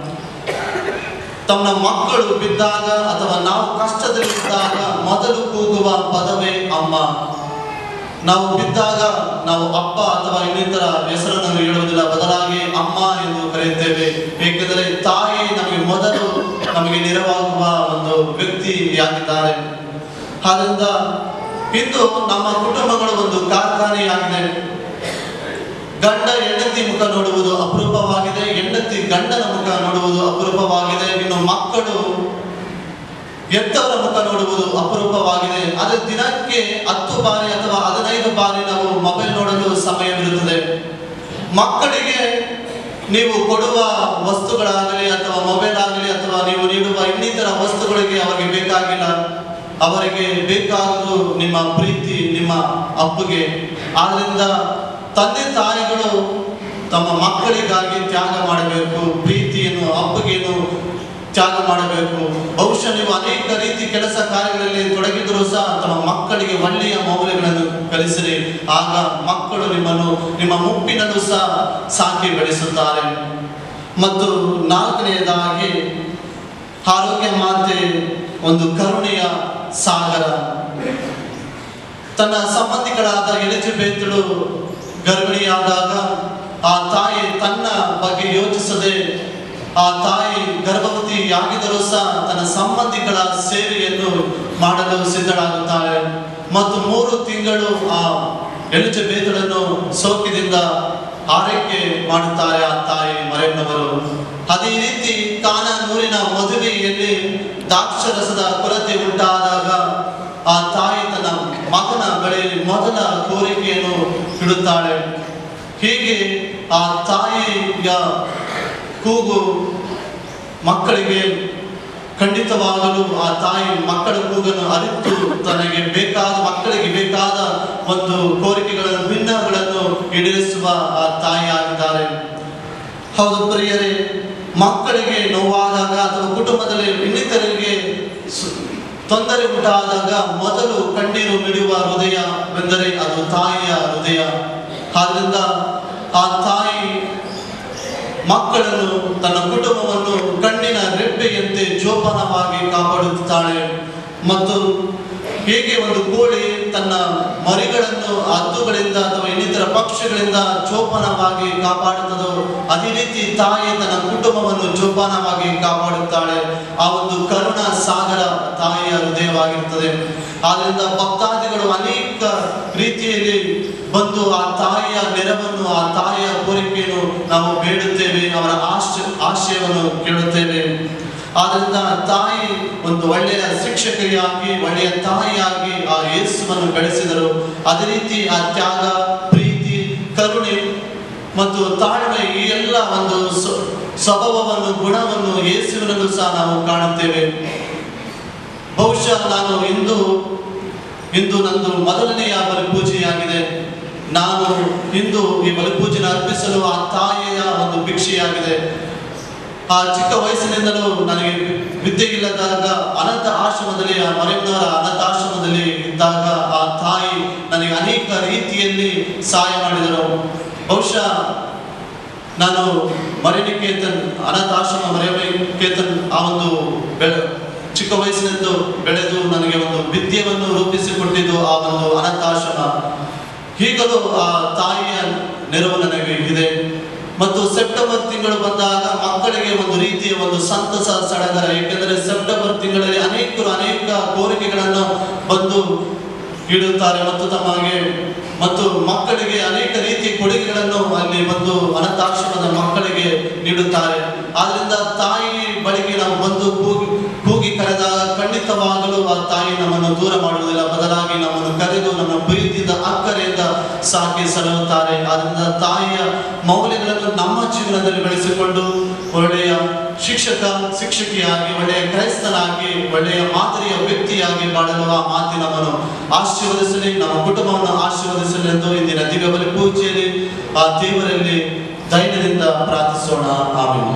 ತಮ್ಮ ಮಕ್ಕಳು ಬಿದ್ದಾಗ ಅಥವಾ ನಾವು ಕಷ್ಟದಲ್ಲಿದ್ದಾಗ ಮೊದಲು ಕೂಗುವ ಪದವೇ ಅಮ್ಮ ನಾವು ಬಿದ್ದಾಗ ನಾವು ಅಪ್ಪ ಅಥವಾ ಇನ್ನಿತರ ಹೆಸರನ್ನು ಹೇಳುವುದಿಲ್ಲ ಬದಲಾಗಿ ಅಮ್ಮ ಎಂದು ಕರೆಯುತ್ತೇವೆ ಏಕೆಂದರೆ ತಾಯಿ ನಮಗೆ ಮೊದಲು ನಮಗೆ ನೆರವಾಗುವ ಒಂದು ವ್ಯಕ್ತಿಯಾಗಿದ್ದಾರೆ ಆದ್ದರಿಂದ ಇಂದು ನಮ್ಮ ಕುಟುಂಬಗಳು ಒಂದು ಕಾರ್ಖಾನೆಯಾಗಿದೆ ಗಂಡ ಹೆಂಡತಿ ಮುಖ ನೋಡುವುದು ಅಪರೂಪವಾಗಿದೆ ಹೆಂಡತಿ ಗಂಡನ ಮುಖ ನೋಡುವುದು ಅಪರೂಪವಾಗಿದೆ ಇನ್ನು ಮಕ್ಕಳು ಎತ್ತವರ ಮುಖ ನೋಡುವುದು ಅಪರೂಪವಾಗಿದೆ ಅದು ದಿನಕ್ಕೆ ಹತ್ತು ಬಾರಿ ಅಥವಾ ಹದಿನೈದು ಬಾರಿ ನಾವು ಮೊಬೈಲ್ ನೋಡಲು ಸಮಯವಿರುತ್ತದೆ ಮಕ್ಕಳಿಗೆ ನೀವು ಕೊಡುವ ವಸ್ತುಗಳಾಗಲಿ ಅಥವಾ ಮೊಬೈಲ್ ಆಗಲಿ ಅಥವಾ ನೀವು ನೀಡುವ ಇನ್ನಿತರ ವಸ್ತುಗಳಿಗೆ ಅವರಿಗೆ ಬೇಕಾಗಿಲ್ಲ ಅವರಿಗೆ ಬೇಕಾಗುವುದು ನಿಮ್ಮ ಪ್ರೀತಿ ನಿಮ್ಮ ಅಪ್ಪುಗೆ ಆದ್ರಿಂದ ತಂದೆ ತಾಯಿಗಳು ತಮ್ಮ ಮಕ್ಕಳಿಗಾಗಿ ತ್ಯಾಗ ಮಾಡಬೇಕು ಪ್ರೀತಿಯನ್ನು ಅಪ್ಪುಗೆಯನ್ನು ತ್ಯಾಗ ಮಾಡಬೇಕು ಬಹುಶಃ ನೀವು ಅನೇಕ ರೀತಿ ಕೆಲಸ ಕಾರ್ಯಗಳಲ್ಲಿ ತೊಡಗಿದರೂ ಸಹ ತಮ್ಮ ಮಕ್ಕಳಿಗೆ ಒಳ್ಳೆಯ ಮೌಲ್ಯಗಳನ್ನು ಕಲಿಸಿರಿ ಆಗ ಮಕ್ಕಳು ನಿಮ್ಮನ್ನು ನಿಮ್ಮ ಮುಪ್ಪಿನಲ್ಲೂ ಸಹ ಸಾಕಿ ಬೆಳೆಸುತ್ತಾರೆ ಮತ್ತು ನಾಲ್ಕನೆಯದಾಗಿ ಆರೋಗ್ಯ ಮಾತೆ ಒಂದು ಕರುಣೆಯ ಸಾಗರ ತನ್ನ ಸಂಬಂಧಿಗಳಾದ ಎಲಿಜಬೆತ್ಳು ಗರ್ಭಿಣಿಯಾದಾಗ ಆ ತಾಯಿ ತನ್ನ ಬಗ್ಗೆ ಯೋಚಿಸದೆ ಆ ತಾಯಿ ಗರ್ಭವತಿಯಾಗಿದ್ದರೂ ಸಹ ತನ್ನ ಸಂಬಂಧಿಗಳ ಸೇವೆಯನ್ನು ಮಾಡಲು ಸಿದ್ಧಳಾಗುತ್ತಾಳೆ ಮತ್ತು ಮೂರು ತಿಂಗಳು ಆ ಎಲಿಜಬೇತಳನ್ನು ಸೋಕಿದಿಂದ ಆರೈಕೆ ಮಾಡುತ್ತಾರೆ ಆ ತಾಯಿ ಮರೆಯಣ್ಣವರು ಅದೇ ರೀತಿ ಕಾನಾನೂರಿನ ಮದುವೆಯಲ್ಲಿ ದ್ರಾಕ್ಷರಸದ ಕೊರತೆ ಉಂಟಾದಾಗ ಆ ತಾಯಿ ತನ್ನ ಮಗನ ಬಳಿಯಲ್ಲಿ ಮೊದಲ ಕೋರಿಕೆಯನ್ನು ಇಡುತ್ತಾಳೆ ಹೀಗೆ ಆ ತಾಯಿಯ ಕೂಗು ಮಕ್ಕಳಿಗೆ ಖಂಡಿತವಾಗಲು ಆ ತಾಯಿ ಮಕ್ಕಳ ಕೂಗನ್ನು ಅರಿತು ತನಗೆ ಬೇಕಾದ ಮಕ್ಕಳಿಗೆ ಬೇಕಾದ ಒಂದು ಕೋರಿಕೆಗಳನ್ನು ಭಿನ್ನಗಳನ್ನು ಈಡೇರಿಸುವ ಆ ತಾಯಿ ಆಗಿದ್ದಾರೆ ಹೌದು ಪ್ರಿಯರೇ ಮಕ್ಕಳಿಗೆ ನೋವಾದಾಗ ಅಥವಾ ಕುಟುಂಬದಲ್ಲಿ ಇನ್ನಿತರರಿಗೆ ಸು- ತೊಂದರೆ ಉಂಟಾದಾಗ ಮೊದಲು ಕಣ್ಣೀರು ಮಿಡಿಯುವ ಹೃದಯವೆಂದರೆ ಅದು ತಾಯಿಯ ಹೃದಯ ಆದ್ರಿಂದ ಆ ತಾಯಿ ಮಕ್ಕಳನ್ನು ತನ್ನ ಕುಟುಂಬವನ್ನು ಕಣ್ಣಿನ ರೆಪ್ಪೆಯಂತೆ ಜೋಪಾನವಾಗಿ ಕಾಪಾಡುತ್ತಾಳೆ ಮತ್ತು ಹೇಗೆ ಒಂದು ಕೋಳಿ ತನ್ನ ಮರಿಗಳನ್ನು ಹದ್ದುಗಳಿಂದ ಅಥವಾ ಇನ್ನಿತರ ಪಕ್ಷಿಗಳಿಂದ ಜೋಪಾನವಾಗಿ ಕಾಪಾಡುತ್ತದೋ ಅದೇ ರೀತಿ ತಾಯಿ ತನ್ನ ಕುಟುಂಬವನ್ನು ಜೋಪಾನವಾಗಿ ಕಾಪಾಡುತ್ತಾಳೆ ಆ ಒಂದು ಕರುಣ ಸಾಗರ ತಾಯಿಯ ಹೃದಯವಾಗಿರುತ್ತದೆ ಆದ್ರಿಂದ ಭಕ್ತಾದಿಗಳು ಅನೇಕ ರೀತಿಯಲ್ಲಿ ಬಂದು ಆ ತಾಯಿಯ ನೆರವನ್ನು ಆ ತಾಯಿಯ ಕೋರಿಕೆಯನ್ನು ನಾವು ಬೇಡುತ್ತೇವೆ ಅವರ ಆಶ್ಚ ಆಶಯವನ್ನು ಕೇಳುತ್ತೇವೆ ಆದ್ರಿಂದ ತಾಯಿ ಒಂದು ಒಳ್ಳೆಯ ಶಿಕ್ಷಕಿಯಾಗಿ ಒಳ್ಳೆಯ ತಾಯಿಯಾಗಿ ಆ ಯೇಸುವನ್ನು ಬೆಳೆಸಿದರು ಅದೇ ರೀತಿ ಆ ತ್ಯಾಗ ಪ್ರೀತಿ ಕರುಣೆ ಮತ್ತು ತಾಳ್ಮೆ ಈ ಎಲ್ಲ ಒಂದು ಸ್ವ- ಸ್ವಭಾವವನ್ನು ಗುಣವನ್ನು ಯೇಸುವಿನಲ್ಲೂ ಸಹ ನಾವು ಕಾಣುತ್ತೇವೆ ಬಹುಶಃ ನಾನು ಇಂದು ಇಂದು ನಂದು ಮೊದಲನೆಯ ಬಲಿಪೂಜೆಯಾಗಿದೆ ನಾನು ಇಂದು ಈ ಬಲಿಪೂಜೆನ ಅರ್ಪಿಸಲು ಆ ತಾಯಿಯ ಒಂದು ಭಿಕ್ಷೆಯಾಗಿದೆ ಆ ಚಿಕ್ಕ ವಯಸ್ಸಿನಿಂದಲೂ ನನಗೆ ವಿದ್ಯೆ ಇಲ್ಲದಾಗ ಅನಾಥ ಆಶ್ರಮದಲ್ಲಿ ಆ ಮರೆಯಮ್ಮನವರ ಅನಾಥ ಆಶ್ರಮದಲ್ಲಿ ಇದ್ದಾಗ ಆ ತಾಯಿ ನನಗೆ ಅನೇಕ ರೀತಿಯಲ್ಲಿ ಸಹಾಯ ಮಾಡಿದರು ಬಹುಶಃ ನಾನು ಮರಿನಿಕೇತನ್ ಅನಾಥಾಶ್ರಮ ಮರಿನಿಕೇತನ್ ಆ ಒಂದು ಬೆಳೆ ಚಿಕ್ಕ ವಯಸ್ಸಿನಿಂದ ಬೆಳೆದು ನನಗೆ ಒಂದು ವಿದ್ಯೆಯನ್ನು ರೂಪಿಸಿಕೊಟ್ಟಿದ್ದು ಆ ಒಂದು ಅನಾಥಾಶ್ರಮ ಈಗಲೂ ಆ ತಾಯಿಯ ನೆರವು ನನಗೆ ಇದೆ ಮತ್ತು ಸೆಪ್ಟೆಂಬರ್ ತಿಂಗಳು ಬಂದಾಗ ಮಕ್ಕಳಿಗೆ ಒಂದು ರೀತಿಯ ಒಂದು ಸಂತಸ ಸಡಗರ ಏಕೆಂದರೆ ಸೆಪ್ಟೆಂಬರ್ ತಿಂಗಳಲ್ಲಿ ಅನೇಕರು ಅನೇಕ ಕೋರಿಕೆಗಳನ್ನು ಬಂದು ಇಡುತ್ತಾರೆ ಮತ್ತು ತಮಗೆ ಮತ್ತು ಮಕ್ಕಳಿಗೆ ಅನೇಕ ರೀತಿಯ ಕೊಡುಗೆಗಳನ್ನು ಅಲ್ಲಿ ಬಂದು ಅನಾಥಾಶ್ರಮದ ಮಕ್ಕಳಿಗೆ ನೀಡುತ್ತಾರೆ ಆದ್ರಿಂದ ತಾಯಿ ಬಳಿಗೆ ನಾವು ಬಂದು ಕೂಗಿ ಕೂಗಿ ಕರೆದಾಗ ಖಂಡಿತವಾಗಲೂ ಆ ತಾಯಿ ನಮ್ಮನ್ನು ದೂರ ಮಾಡುವುದಿಲ್ಲ ಬದಲಾಗಿ ನಮ್ಮನ್ನು ಕರೆದು ನಮ್ಮ ಪ್ರೀತಿಯಿಂದ ಅಕ್ಕರೆಯಿಂದ ಸಾಕಿ ಸಲಹುತ್ತಾರೆ ಆದ್ರಿಂದ ತಾಯಿಯ ಮೌಲ್ಯಗಳನ್ನು ನಮ್ಮ ಜೀವನದಲ್ಲಿ ಬೆಳೆಸಿಕೊಂಡು ಒಳ್ಳೆಯ ಶಿಕ್ಷಕ ಶಿಕ್ಷಕಿಯಾಗಿ ಒಳ್ಳೆಯ ಕ್ರೈಸ್ತನಾಗಿ ಒಳ್ಳೆಯ ಮಾದರಿಯ ವ್ಯಕ್ತಿಯಾಗಿ ಬಾಳಲು ಆ ಮಾತಿ ನಮ್ಮನ್ನು ಆಶೀರ್ವದಿಸಲಿ ನಮ್ಮ ಕುಟುಂಬವನ್ನು ಆಶೀರ್ವದಿಸಲಿ ಎಂದು ಇಂದಿನ ದಿವ್ಯ ಬಲಿ ಪೂಜೆಯಲ್ಲಿ ಆ ದೇವರಲ್ಲಿ ಧೈರ್ಯದಿಂದ ಪ್ರಾರ್ಥಿಸೋಣ ಆಮೇಲೆ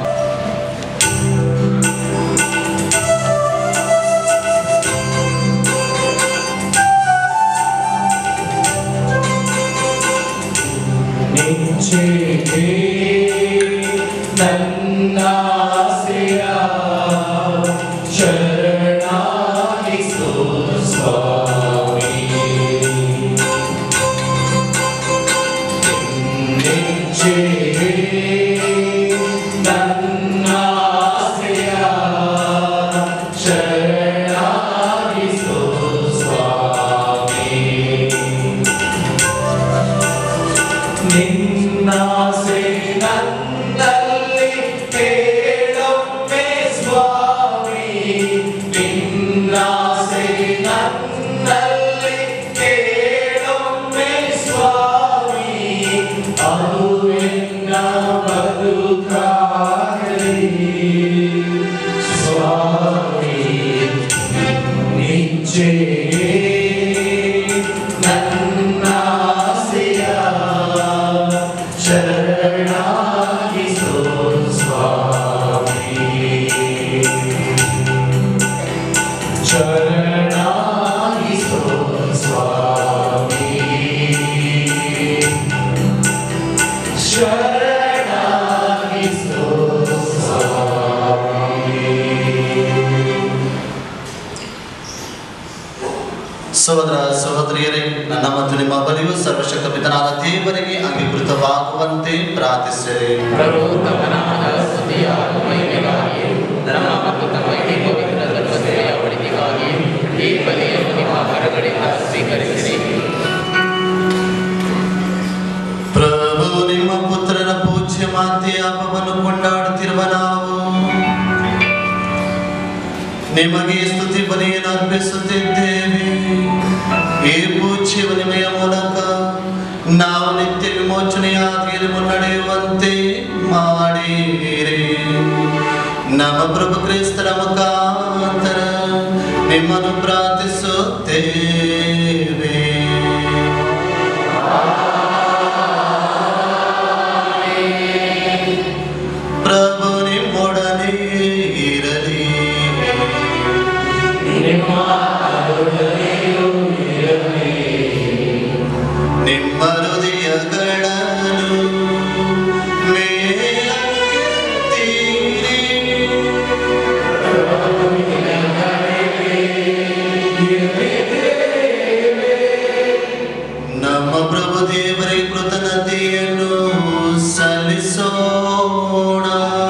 ನಿಚ್ಚೆಗೆ ನನ್ನಾಸೆಯ ಶರಣಾಗಿಸು ಸ್ವಾಮಿ ನಿಚ್ಚೆಗೆ ನನ್ನಾಸೆಯ ಶರಣಾಗಿಸು ಸ್ವಾಮಿ ನಿನ್ನಾಸೆ ನನ್ನಲ್ಲಿ ಕೇಳೊಮ್ಮೆ ಸ್ವಾಮಿ ನಿನ್ನಾಸೆ ನನ್ನಲ್ಲಿ ಕೇಳೊಮ್ಮೆ ಸ್ವಾಮಿ ಅದು ಎನ್ನ ಬದುಕಾಗಲಿ ಸ್ವಾಮಿ ನಿಚ್ಚೆ ನನ್ನಾಸೆಯ ಶರಣಾಗಿಸೋ ಸ್ವಾಮಿ ಶರಣಾಗಿಸೋ ಸ್ವಾಮಿ ಶರಣಾಗಿಸೋ ಸಹೋದರ ಸಹೋದರಿಯರೇ ನನ್ನ ಮತ್ತು ನಿಮ್ಮ ಬಲಿಯು ಸರ್ವಶಕ್ತ ಪಿತನಾದ ದೇವರಿಗೆ ಅಂಗೀಕೃತವಾಗುವಂತೆ ಪ್ರಾರ್ಥಿಸಿರಿ ಪ್ರಭು ತಮ್ಮನಾದ ಸ್ತುತಿಯಾದ ಮಹಿಮೆಗಾಗಿ ನಮ್ಮ ಮತ್ತು ತಮ್ಮ ಇಡೀ ಪವಿತ್ರ ಧರ್ಮಸಭೆಯ ಒಳಿತಿಗಾಗಿ ಈ ಬಲಿ ನಿಮಗೆ ಸ್ತುತಿ ಬಲಿಯನ್ನು ಅರ್ಪಿಸುತ್ತಿದ್ದೇವೆ ಈ ಪೂಜ್ಯ ವಿನಿಮಯ ಮೂಲಕ ನಾವು ನಿತ್ಯ ವಿಮೋಚನೆಯ ಹಾದಿಯಲ್ಲಿ ಮುನ್ನಡೆಯುವಂತೆ ಮಾಡಿರಿ ನಮ್ಮ ಪ್ರಭು ಕ್ರಿಸ್ತರ ಮುಖಾಂತರ ನಿಮ್ಮನ್ನು ಪ್ರಾರ್ಥಿಸುತ್ತೇವೆ ಪ್ರಭು ನಿಮ್ಮೊಡನೆ ಇರಲಿ ನಿಮ್ಮ ಹೃದಯಗಳನ್ನು ಮೇಲಕ್ಕೆತ್ತಿರಿ. ನಮ್ಮ ಪ್ರಭು ದೇವರೇ ಕೃತಜ್ಞತೆಯನ್ನು ಸಲ್ಲಿಸೋಣ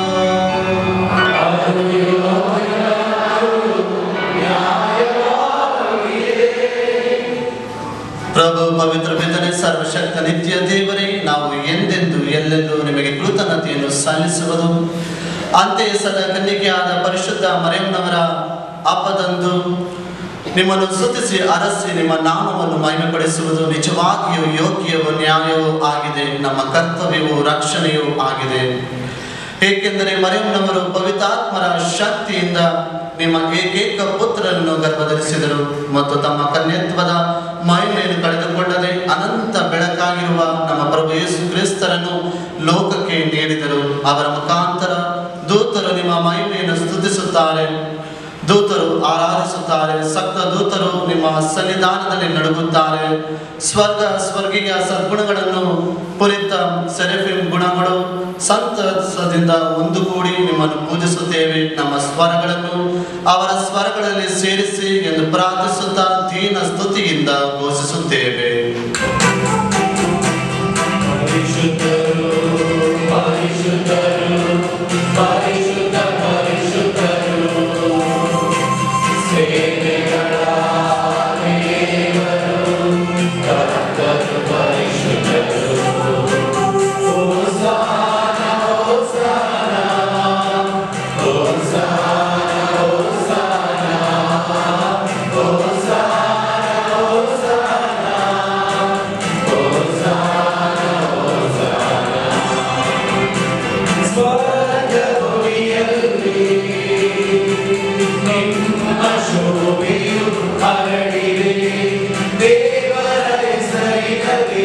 ಪ್ರಭು ಪವಿತ್ರ ಪಿತನೆ ಸರ್ವಶಕ್ತ ನಿತ್ಯ ದೇವರೇ ನಾವು ಎಂದೆಂದು ಎಲ್ಲೆಂದು ನಿಮಗೆ ಕೃತಜ್ಞತೆಯನ್ನು ಸಲ್ಲಿಸುವುದು ಅಂತೆಯೇ ಸದಾ ಕನ್ನಿಕೆಯಾದ ಪರಿಶುದ್ಧ ಮರೆಯಮ್ಮನವರ ಹಬ್ಬದಂದು ನಿಮ್ಮನ್ನು ಸ್ತುತಿಸಿ ಅರಸಿ ನಿಮ್ಮ ನಾಮವನ್ನು ಮಹಿಮೆಪಡಿಸುವುದು ನಿಜವಾಗಿಯೂ ಯೋಗ್ಯವೂ ನ್ಯಾಯವೂ ಆಗಿದೆ ನಮ್ಮ ಕರ್ತವ್ಯವೂ ರಕ್ಷಣೆಯೂ ಆಗಿದೆ ಏಕೆಂದರೆ ಮರಿಯಮ್ಮನವರು ಪವಿತಾತ್ಮರ ಶಕ್ತಿಯಿಂದ ನಿಮ್ಮ ಏಕೈಕ ಪುತ್ರರನ್ನು ಗರ್ಭಧರಿಸಿದರು ಮತ್ತು ತಮ್ಮ ಕನ್ಯತ್ವದ ಮಹಿಮೆಯನ್ನು ಕಳೆದುಕೊಳ್ಳದೆ ಅನಂತ ಬೆಳಕಾಗಿರುವ ನಮ್ಮ ಪ್ರಭು ಯೇಸು ಕ್ರಿಸ್ತರನ್ನು ಲೋಕಕ್ಕೆ ನೀಡಿದರು ಅವರ ಮುಖಾಂತರ ದೂತರು ನಿಮ್ಮ ಮಹಿಮೆಯನ್ನು ಸ್ತುತಿಸುತ್ತಾರೆ ದೂತರು ಆರಾಧಿಸುತ್ತಾರೆ ಸಪ್ತ ದೂತರು ನಿಮ್ಮ ಸನ್ನಿಧಾನದಲ್ಲಿ ನಡುಗುತ್ತಾರೆ ಸ್ವರ್ಗ ಸ್ವರ್ಗೀಯ ಸದ್ಗುಣಗಳನ್ನು ಪುರಿತ ಸೆರೆಫಿನ್ ಗುಣಗಳು ಸಂತಸದಿಂದ ಒಂದುಗೂಡಿ ನಿಮ್ಮನ್ನು ಪೂಜಿಸುತ್ತೇವೆ ನಮ್ಮ ಸ್ವರಗಳನ್ನು ಅವರ ಸ್ವರಗಳಲ್ಲಿ ಸೇರಿಸಿ ಎಂದು ಪ್ರಾರ್ಥಿಸುತ್ತಾ ದೀನ ಸ್ತುತಿಯಿಂದ ಘೋಷಿಸುತ್ತೇವೆ ಪರಿಶುದ್ಧರು ಪರಿಶುದ್ಧರು ಪರಿಶುದ್ಧ ಪರಿಶುದ್ಧರು ಸೇವೆಗಳ ದೇವರು ಕರ್ತರು ಪರಿಶುದ್ಧರು ಹೋಸಾನ ಹೋಸಾನ ಹೋಸಾನ ಹೋಸಾನ ಹೋಸಾನ ಸ್ವರ್ಗಭೂಮಿಯಲ್ಲಿ ನಿಮ್ಮ ಶೋಭೆಯು ಹರಡಿದೆ ದೇವರ ಹೆಸರಿನಲ್ಲಿ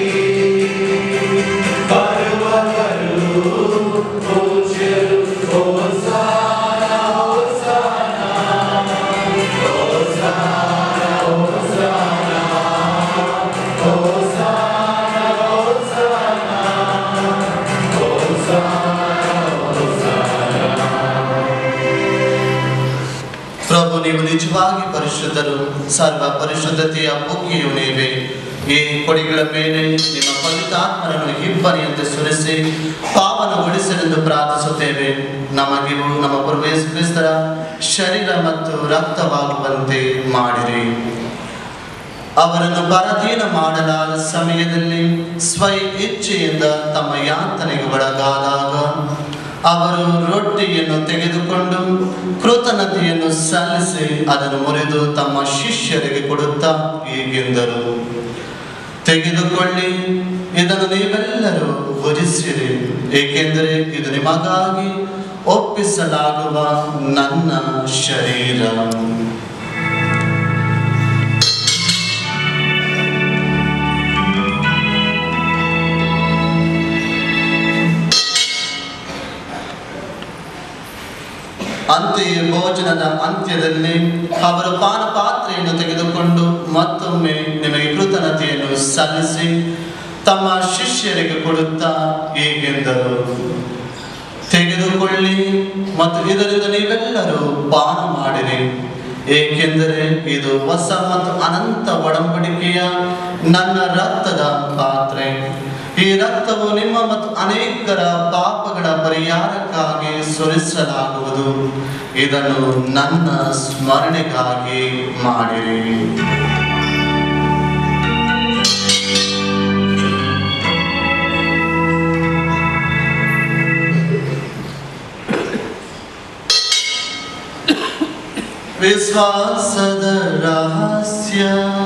ಬರುವವರು ಪೂಜ್ಯರು ಹೋಸಾನ ಹೋಸಾನ ಹೋಸಾನ ಹೋಸಾನ ಹೋಸಾನ ಪ್ರಭು ನೀವು ನಿಜವಾಗಿ ಪರಿಶುದ್ಧರು ಸರ್ವ ಪರಿಶುದ್ಧತೆಯ ಬುಗ್ಗಿಯು ನೀವೇ ಈ ಕೊಡಿಗಳ ಮೇಲೆ ನಿಮ್ಮ ಪವಿತ್ರಾತ್ಮರನ್ನು ಹಿಬ್ಬನಿಯಂತೆ ಸುರಿಸಿ ಪಾವನಗೊಳಿಸಲೆಂದು ಪ್ರಾರ್ಥಿಸುತ್ತೇವೆ ನಮಗಿವು ನಮ್ಮ ಪ್ರಭು ಯೇಸು ಕ್ರಿಸ್ತರ ಶರೀರ ಮತ್ತು ರಕ್ತವಾಗುವಂತೆ ಮಾಡಿರಿ ಅವರನ್ನು ಪರಧೀನ ಮಾಡಲಾದ ಸಮಯದಲ್ಲಿ ಸ್ವಯ ಇಚ್ಛೆಯಿಂದ ತಮ್ಮ ಯಾತನೆಗೆ ಒಳಗಾದಾಗ ಅವರು ರೊಟ್ಟಿಯನ್ನು ತೆಗೆದುಕೊಂಡು ಕೃತಜ್ಞತೆಯನ್ನು ಸಲ್ಲಿಸಿ ಅದನ್ನು ಮುರಿದು ತಮ್ಮ ಶಿಷ್ಯರಿಗೆ ಕೊಡುತ್ತಾ ಹೀಗೆಂದರು ತೆಗೆದುಕೊಳ್ಳಿ ಇದನ್ನು ನೀವೆಲ್ಲರೂ ಭುಜಿಸಿರಿ ಏಕೆಂದರೆ ಇದು ನಿಮಗಾಗಿ ಒಪ್ಪಿಸಲಾಗುವ ನನ್ನ ಶರೀರ ಅಂತೆಯೇ ಭೋಜನದ ಅಂತ್ಯದಲ್ಲಿ ಅವರು ಪಾನಪಾತ್ರೆಯನ್ನು ತೆಗೆದುಕೊಂಡು ಮತ್ತೊಮ್ಮೆ ನಿಮಗೆ ಕೃತಜ್ಞತೆಯನ್ನು ಸಲ್ಲಿಸಿ ತಮ್ಮ ಶಿಷ್ಯರಿಗೆ ಕೊಡುತ್ತಾ ಹೀಗೆಂದರು ತೆಗೆದುಕೊಳ್ಳಿ ಮತ್ತು ಇದರಿಂದ ನೀವೆಲ್ಲರೂ ಪಾನ ಮಾಡಿರಿ ಏಕೆಂದರೆ ಇದು ಹೊಸ ಮತ್ತು ಅನಂತ ಒಡಂಬಡಿಕೆಯ ನನ್ನ ರಕ್ತದ ಪಾತ್ರೆ ಈ ರಕ್ತವು ನಿಮ್ಮ ಮತ್ತು ಅನೇಕರ ಪಾಪಗಳ ಪರಿಹಾರಕ್ಕಾಗಿ ಸುರಿಸಲಾಗುವುದು ಇದನ್ನು ನನ್ನ ಸ್ಮರಣೆಗಾಗಿ ಮಾಡಿರಿ ವಿಶ್ವಾಸದ ರಹಸ್ಯ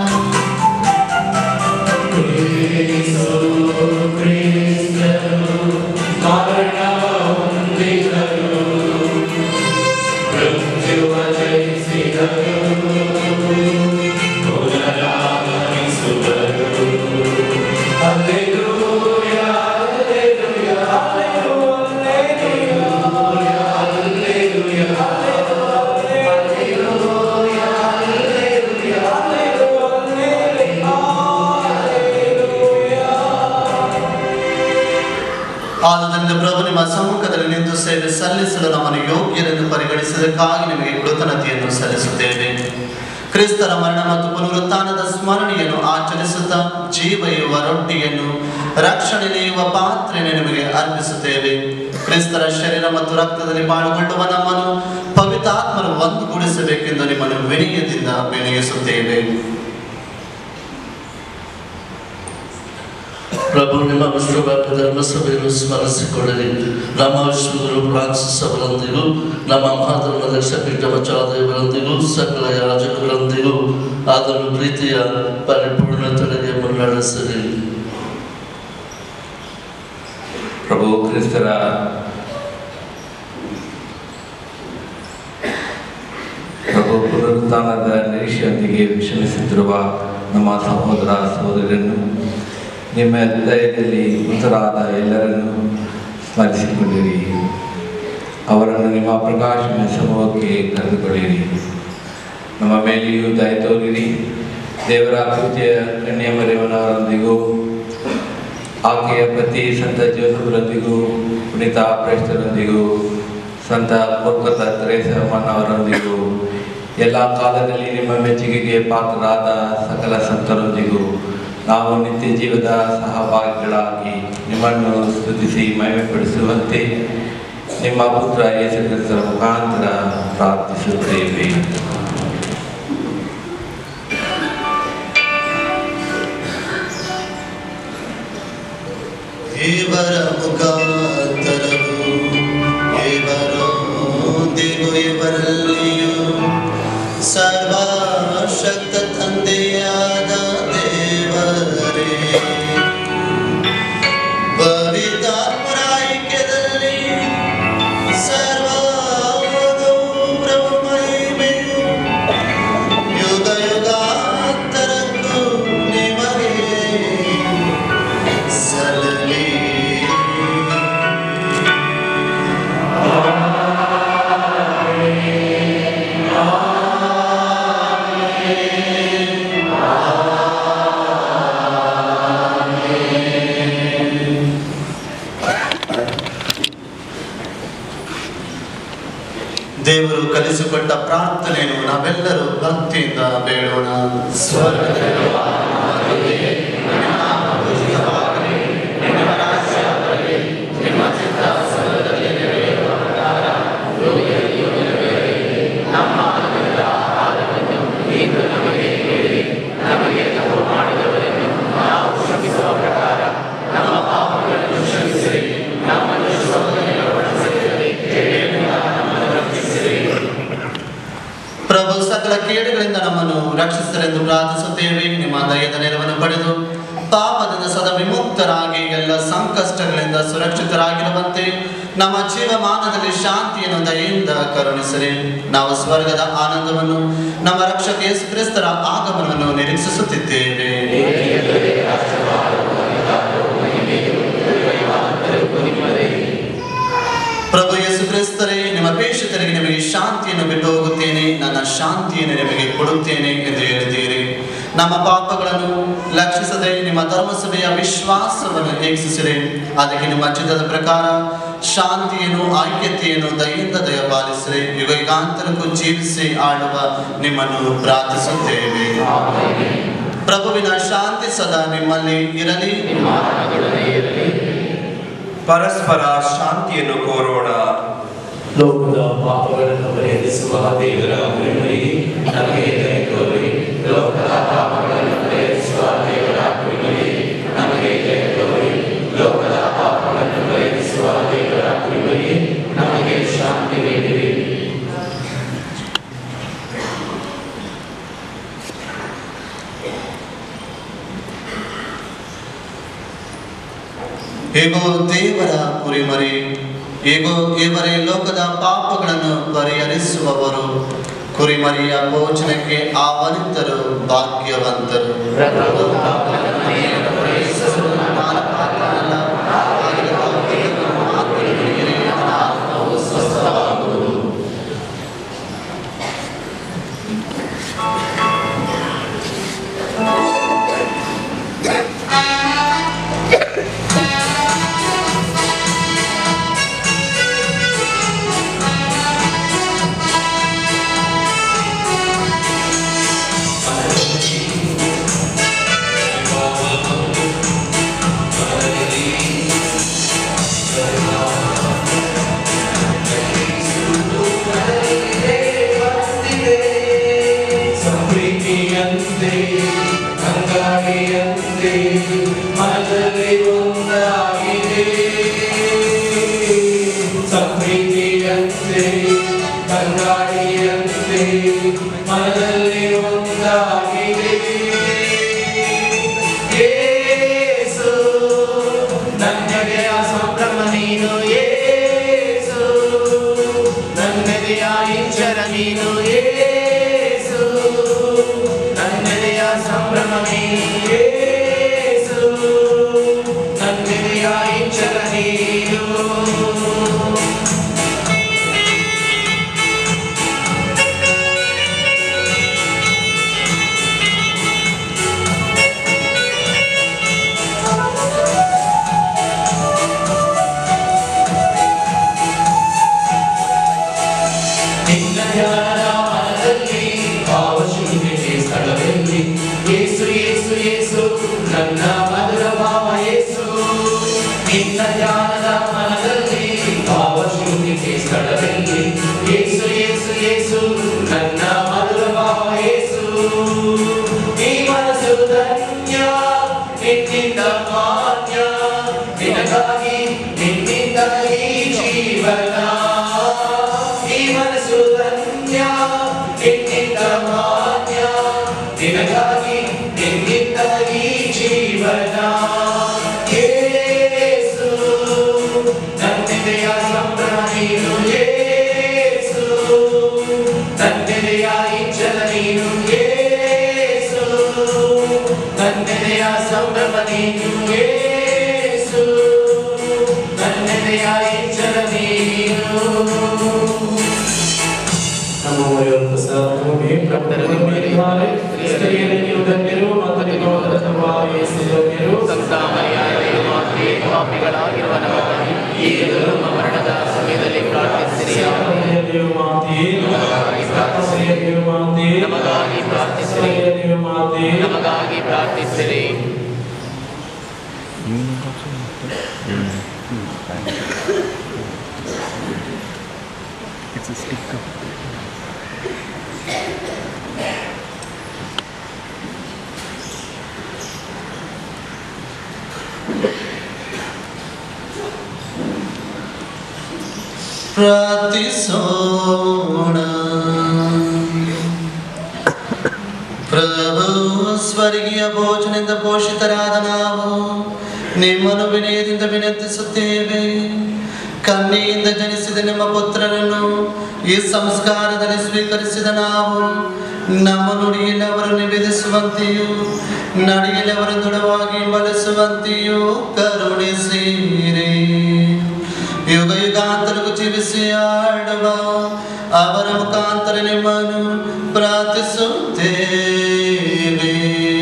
ಆದುದರಿಂದ ಪ್ರಭು ನಿಮ್ಮ ಸಮ್ಮುಖದಲ್ಲಿ ನಿಂತು ಸೇವೆ ಸಲ್ಲಿಸಲು ನಮ್ಮನ್ನು ಯೋಗ್ಯರೆಂದು ಪರಿಗಣಿಸಿದಕ್ಕಾಗಿ ನಿಮಗೆ ಕೃತಜ್ಞತೆಯನ್ನು ಸಲ್ಲಿಸುತ್ತೇವೆ ಕ್ರಿಸ್ತರ ಮರಣ ಮತ್ತು ಪುನರುತ್ಥಾನದ ಸ್ಮರಣೆಯನ್ನು ಆಚರಿಸುತ್ತಾ ಜೀವ ಇರುವ ರೊಟ್ಟಿಯನ್ನು ರಕ್ಷಣೆ ನೀಯುವ ಪಾತ್ರೆಯನ್ನು ನಿಮಗೆ ಅರ್ಪಿಸುತ್ತೇವೆ ಕ್ರಿಸ್ತರ ಶರೀರ ಮತ್ತು ರಕ್ತದಲ್ಲಿ ಪಾಲ್ಗೊಳ್ಳುವ ನಮ್ಮನ್ನು ಪವಿತ್ರಾತ್ಮರು ಒಂದುಗೂಡಿಸಬೇಕೆಂದು ನಿಮ್ಮನ್ನು ವಿನಯದಿಂದ ವಿನಯಿಸುತ್ತೇವೆ ಪ್ರಭು ನಿಮ್ಮ ವಿಶ್ವವ್ಯಾಪಿ ಧರ್ಮಸಭೆಯನ್ನು ಸ್ಮರಿಸಿಕೊಳ್ಳಿರಿ ನಮ್ಮ ವಿಶ್ವಗುರು ಫ್ರಾನ್ಸಿಸ್ ಅವರೊಂದಿಗೂ ನಮ್ಮ ಮಹಾಧರ್ಮದಕ್ಷ ಪೀಠಮಚಾದೇವರೊಂದಿಗೂ ಸಕಲ ಯಾಜಕರೊಂದಿಗೂ ಆದರೂ ಪ್ರೀತಿಯ ಪರಿಪೂರ್ಣತೆಗೆ ಮುನ್ನಡೆಸಿರಿ ಪ್ರಭು ಕ್ರಿಸ್ತರ ಪ್ರಭು ಪುನರುತ್ಥಾನದ ನಿರೀಕ್ಷೆಯೊಂದಿಗೆ ವಿಷಮಿಸುತ್ತಿರುವ ನಮ್ಮ ಸಹೋದರ ಸಹೋದರರನ್ನು ನಿಮ್ಮ ದಯದಲ್ಲಿ ಮೃತರಾದ ಎಲ್ಲರನ್ನು ಸ್ಮರಿಸಿಕೊಂಡಿರಿ ಅವರನ್ನು ನಿಮ್ಮ ಪ್ರಕಾಶನ ಸಮೂಹಕ್ಕೆ ಕರೆದುಕೊಳ್ಳಿರಿ ನಮ್ಮ ಮೇಲೆಯೂ ದಯ ತೋರಿರಿ ದೇವರ ಪೂಜ್ಯ ಕನ್ಯಾಮರಿಯವನವರೊಂದಿಗೂ ಆಕೆಯ ಪತಿ ಸಂತ ಜೋಸಫರೊಂದಿಗೂ ಪುನೀತ ಪ್ರೇಷ್ಠರೊಂದಿಗೂ ಸಂತ ಕೋಲ್ಕತ್ತಾ ಅವರೊಂದಿಗೂ ಎಲ್ಲ ಕಾಲದಲ್ಲಿ ನಿಮ್ಮ ಮೆಚ್ಚುಗೆಗೆ ಪಾತ್ರರಾದ ಸಕಲ ಸಂತರೊಂದಿಗೂ ನಾವು ನಿತ್ಯ ಜೀವದ ಸಹಭಾಗಿಗಳಾಗಿ ನಿಮ್ಮನ್ನು ಸ್ತುತಿಸಿ ಮಹಿಮೆಪಡಿಸುವಂತೆ ನಿಮ್ಮ ಪುತ್ರ ಯೇಸು ಕ್ರಿಸ್ತರ ಮುಖಾಂತರ ಪ್ರಾರ್ಥಿಸುತ್ತೇವೆ ಇವರ ಮುಖಾಂತರವು ಇವರೊಂದಿಗೂ ಇವರಲ್ಲಿಯೂ ಸರ್ವಶಕ್ತ ತಂದೆಯಾದ ದೇವರೇ ಪವಿತ್ರಾತ್ಮರ ಐಕ್ಯದಲ್ಲಿ ಸರ್ವಗೌರವ ಮಹಿಮೆಯು ಯುಗ ಯುಗಾಂತರಕ್ಕೂ ನಿಮಗೆ ಸಲ್ಲಲಿ ದೇವರು ಕಲಿಸಿಕೊಟ್ಟ ಪ್ರಾರ್ಥನೆಯನ್ನು ನಾವೆಲ್ಲರೂ ಭಕ್ತಿಯಿಂದ ಬೇಡೋಣ ಪ್ರಭು ಸಕಲ ಕೇಡುಗಳಿಂದ ನಮ್ಮನ್ನು ರಕ್ಷಿಸಲೆಂದು ಪ್ರಾರ್ಥಿಸುತ್ತೇವೆ ನಿಮ್ಮ ದಯದ ನೆರವನ್ನು ಪಡೆದು ಪಾಪದಿಂದ ಸದಾ ವಿಮುಕ್ತರಾಗಿ ಎಲ್ಲ ಸಂಕಷ್ಟಗಳಿಂದ ಸುರಕ್ಷಿತರಾಗಿರುವಂತೆ ನಮ್ಮ ಜೀವಮಾನದಲ್ಲಿ ಶಾಂತಿಯನ್ನು ದಯೆಯಿಂದ ಕರುಣಿಸಿರಿ ನಾವು ಸ್ವರ್ಗದ ಆನಂದವನ್ನು ನಮ್ಮ ರಕ್ಷಕ ಯೇಸು ಕ್ರಿಸ್ತರ ಆಗಮನವನ್ನು ನಿರೀಕ್ಷಿಸುತ್ತಿದ್ದೇವೆ ಪ್ರಭು ಯೇಸು ಕ್ರಿಸ್ತರೇ ನಿಮ್ಮ ಪೇಕ್ಷಿತರಿಗೆ ನಿಮಗೆ ಶಾಂತಿಯನ್ನು ಬಿಟ್ಟು ಹೋಗುತ್ತೇನೆ ನನ್ನ ಶಾಂತಿಯನ್ನು ನಿಮಗೆ ಕೊಡುತ್ತೇನೆ ಎಂದು ಹೇಳಿದ್ದೀರಿ ನಮ್ಮ ಪಾಪಗಳನ್ನು ಲಕ್ಷಿಸದೆ ನಿಮ್ಮ ಧರ್ಮಸಭೆಯ ವಿಶ್ವಾಸವನ್ನು ಏಕ್ಷಿಸಿರಿ ಅದಕ್ಕೆ ನಿಮ್ಮ ಚಿತ್ತದ ಪ್ರಕಾರ ಶಾಂತಿಯನ್ನು ಐಕ್ಯತೆಯನ್ನು ದಯಿಂದ ದಯಪಾಲಿಸಿರಿ ಯುಗ ಯುಗಾಂತರಕ್ಕೂ ಜೀವಿಸಿ ಆಳುವ ನಿಮ್ಮನ್ನು ಪ್ರಾರ್ಥಿಸುತ್ತೇವೆ ಪ್ರಭುವಿನ ಶಾಂತಿ ಸದಾ ನಿಮ್ಮಲ್ಲಿ ಇರಲಿ ಪರಸ್ಪರ ಶಾಂತಿಯನ್ನು ಕೋರೋಣ ಲೋಕದ ಪಾಪಗಳನ್ನು ಪರಿಹರಿಸುವ ದೇವರ ಕೃಪೆಗೆ ನಮಗೆ ದಯ ತೋರಿ ಲೋಕದ ಪಾಪಗಳನ್ನು ಪರಿಹರಿಸುವ ದೇವರ ಕೃಪೆಗೆ ನಮಗೆ ದಯ ತೋರಿ ಲೋಕದ ಪಾಪಗಳನ್ನು ಪರಿಹರಿಸುವ ದೇವರ ಕೃಪೆಗೆ ನಮಗೆ ಶಾಂತಿ ನೀಡಿರಿ ಹೇಗೋ ದೇವರ ಕುರಿಮರಿ ಹೇಗೋ ಇವರೇ ಲೋಕದ ಪಾಪಗಳನ್ನು ಪರಿಹರಿಸುವವರು ಕುರಿಮರಿಯ ಭೋಜನಕ್ಕೆ ಆಹ್ವಾನಿತರು ಭಾಗ್ಯವಂತರು ನಾನು ಪಾತ್ರನಲ್ಲ, ಆದರೆ ತಾವು ದೇವರ ಮಾತನ್ನು ಕೇಳಿರಿ, ನನ್ನ ಆತ್ಮವು ಸ್ವಸ್ಥವಾಗುವುದು. ಸಂಪ್ರೀತಿಯಂತೆ ಅಂಗಾಡಿಯಂತೆ ಮನದಲ್ಲಿ ಒಂದಾಗಿದೆ ಸಂಪ್ರೀತಿಯಂತೆ ಕಂಗಾಡಿಯಂತೆ ಮನದಲ್ಲಿ ಒಂದಾಗಿದೆ ಯೇಸು ನನ್ನೆದೆಯ ಸಂಭ್ರಮ ನೀನು ಯೇಸು ನನ್ನೆದೆಯ ಇಂಚರ ನೀನು ಯೇಸು ನನ್ನೆದೆಯ ಸಂಭ್ರಮ ನೀನು ಯೇಸು ನನ್ನೆದೆಯ ಇಂಚರ ನೀನು ನಿನ್ನ ಧ್ಯಾನದ ಮನದಲ್ಲಿ ಭಾವಶೂನ್ಯತೆ ಸ್ಥಳದಲ್ಲಿ ಯೇಸು ಯೇಸು ಯೇಸು ನನ್ನ ಮಧುರ ಭಾವ ಯೇಸು ನಿನ್ನ ಧ್ಯಾನದ ಮನದಲ್ಲಿ ಭಾವಶೂನ್ಯತೆ ಸ್ಥಳದಲ್ಲಿ ಯೇಸು ಯೇಸು ಯೇಸು ನನ್ನ ಮಧುರ ಭಾವ ಯೇಸು ಈ ಮನಸ್ಸು ಧನ್ಯ ನಿನ್ನಿಂದ ಮಾನ್ಯ ನಿನಗಾಗಿ ನಿನ್ನಿಂದ ಈ ಜೀವನ ಈ ಮನಸ್ಸು ಧನ್ಯ ನಿನ್ನಿಂದ ಮಾನ್ಯ ನಿನಗಾಗಿ ನಿನ್ನಿಂದ ಈ ಜೀವನ ಯೇಸು ನನ್ನೆದೆಯ ಸಂಭ್ರಮ ನೀನು ಯೇಸು ನನ್ನೆದೆಯ ಇಂಚಲ ನೀನು ಯೇಸು ನನ್ನೆದೆಯ ಸಂಭ್ರಮ ನೀನು ಯೇಸು ನನ್ನೆದೆಯ ಇಂಚಲ ನೀನು ನಮ್ಮ ಮರೆಯುವಂತ ಸಹೋದರನೇ, ಪ್ರಭುಗಳ ಮೇಲಿದ್ದಾರೆ. ಸ್ತ್ರೀಯರೇ ನೀವು ಧನ್ಯರು ಮತ್ತು ನಿಮ್ಮ ಉದರದ ಫಲವಾದ ಯೇಸು ಧನ್ಯರು. ಪಾಪಿಗಳಾಗಿರುವ ನಮಗಾಗಿ ಈಗಲೂ ನಮ್ಮ ಮರಣದ ಸಮಯದಲ್ಲಿ ಪ್ರಾರ್ಥಿಸಿರಿ ಸಹೋದರಿಯರು ಮಾತೆಯೇ, ಸಹೋದರಿಯರು ಮಾತೆಯೇ, ನಮಗಾಗಿ ಪ್ರಾರ್ಥಿಸಿರಿ ಸಹೋದರಿಯರು ಮಾತೆಯೇ, ನಮಗಾಗಿ ಪ್ರಾರ್ಥಿಸಿರಿ ಪ್ರಾರ್ಥಿಸೋಣ ಪ್ರಭು ಸ್ವರ್ಗೀಯ ಭೋಜನದಿಂದ ಪೋಷಿತರಾದ ನಾವು ನಿಮ್ಮನ್ನು ವಿನಯದಿಂದ ವಿನಂತಿಸುತ್ತೇವೆ ಕನ್ನೆಯಿಂದ ಜನಿಸಿದ ನಿಮ್ಮ ಪುತ್ರರನ್ನು ಈ ಸಂಸ್ಕಾರದಲ್ಲಿ ಸ್ವೀಕರಿಸಿದ ನಾವು ನಮ್ಮ ನುಡಿಯಲ್ಲಿ ಅವರು ನಿವೇದಿಸುವಂತೆಯೂ ನಡಿಯಲ್ಲಿ ಅವರು ದೃಢವಾಗಿ ಬಳಸುವಂತೆಯೂ ಕರುಣಿಸಿರಿ ಯುಗ ಯುಗಾಂತರಕ್ಕೂ ಜೀವಿಸಿ ಆಡುವ ಅವರ ಮುಖಾಂತರ ನಿಮ್ಮನ್ನು ಪ್ರಾರ್ಥಿಸುತ್ತೇವೆ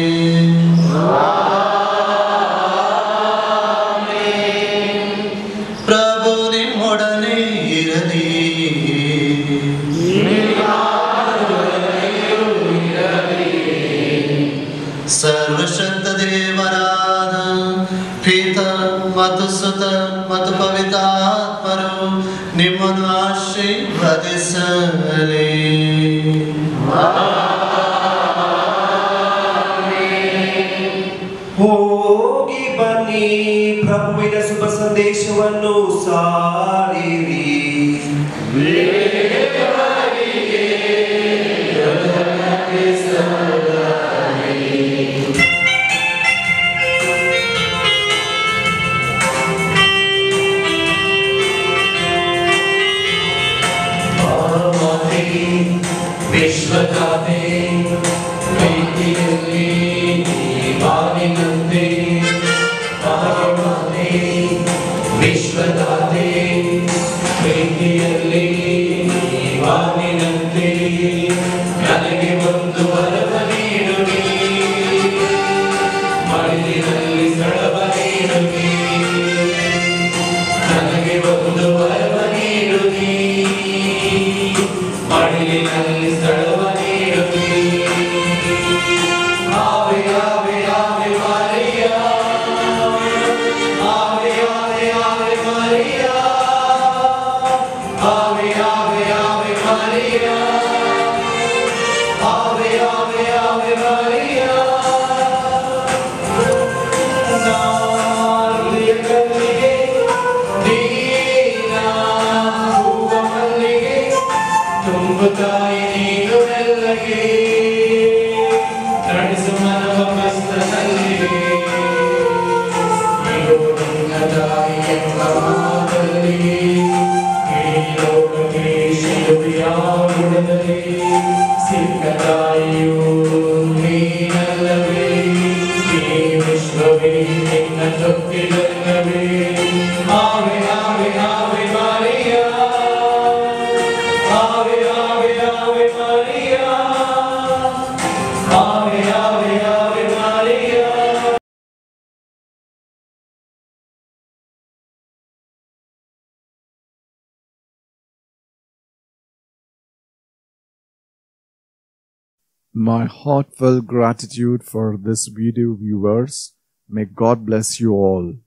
ಪ್ರಭು ನಿಮ್ಮೊಡನೆ ಇರಲಿ ಸರ್ವಶಕ್ತ ದೇವರಾದ ಪಿತ ಮತ್ತು ಸುತ ಮತ್ತು ಪವಿತ್ರಾತ್ಮರು ನಿಮ್ಮನ್ನು ಆಶೀರ್ವದಿಸಲಿ ವಿಶ್ವದಾತೆ ಪ್ರೀತಿಯಲ್ಲಿ ಬಾನಿನಂತೆ ಭಾವಮಾತೆ ವಿಶ್ವದಾತೆ ಪ್ರೀತಿಯಲ್ಲಿ ಬಾನಿನಂತೆ ನನಗೆ ಒಂದು ವರವ ನೀಡುವಿ ಮಡಿಲಿನಲ್ಲಿ ಸಳವ ನೀಡುವಿ ನನಗೆ ಒಂದು ವರವ ನೀಡುವಿ ಮಡಿಲಿನಲ್ಲಿ ಸ್ಥಳವ ನೀಡುವಿ ಆವೆ ಆವೆ ಆವೆ ಮಾರಿಯ ಆವೆ ಆವೆ ಆವೆ ಮಾರಿಯ ಆವೆ ಆವೆ ಆವೆ ಮಾರಿಯ ಆವೆ ಆವೆ ಆವೆ ಮಾರಿಯ ನಾರಿಯ ಕಲ್ಲಿಗೆ ದೀನ ಹೂವ ಮಲ್ಲಿಗೆ ತುಂಬುತ್ತಾಯಿ ನೀನು ಮೆಲ್ಲಗೆ ನಡೆಸು ಮನವ ಮಸ್ತನಲ್ಲಿ ಇದು ನಿನ್ನ ತಾಯಿ ಎಂಬ ಮಾತಲ್ಲಿ ಇಡೀ ಲೋಕಕ್ಕೆ ಶಿಲುಬೆಯಾಗುವುದರಲ್ಲಿ ಸಿಕ್ಕ ತಾಯಿಯು ನೀನಲ್ಲವೇ ಈ ವಿಶ್ವವೇ ನಿನ್ನ ತೊಟ್ಟಿಲಲ್ಲವೇ ಆವೆ ಆವೆ ಆವೆ ಮಾರಿಯ ಆವೆ ಆವೆ ಆವೆ ಮಾರಿಯ ಆವೆ ಆವೆ ಆವೆ ಮಾರಿಯ My heartfelt gratitude for this video viewers. May God bless you all.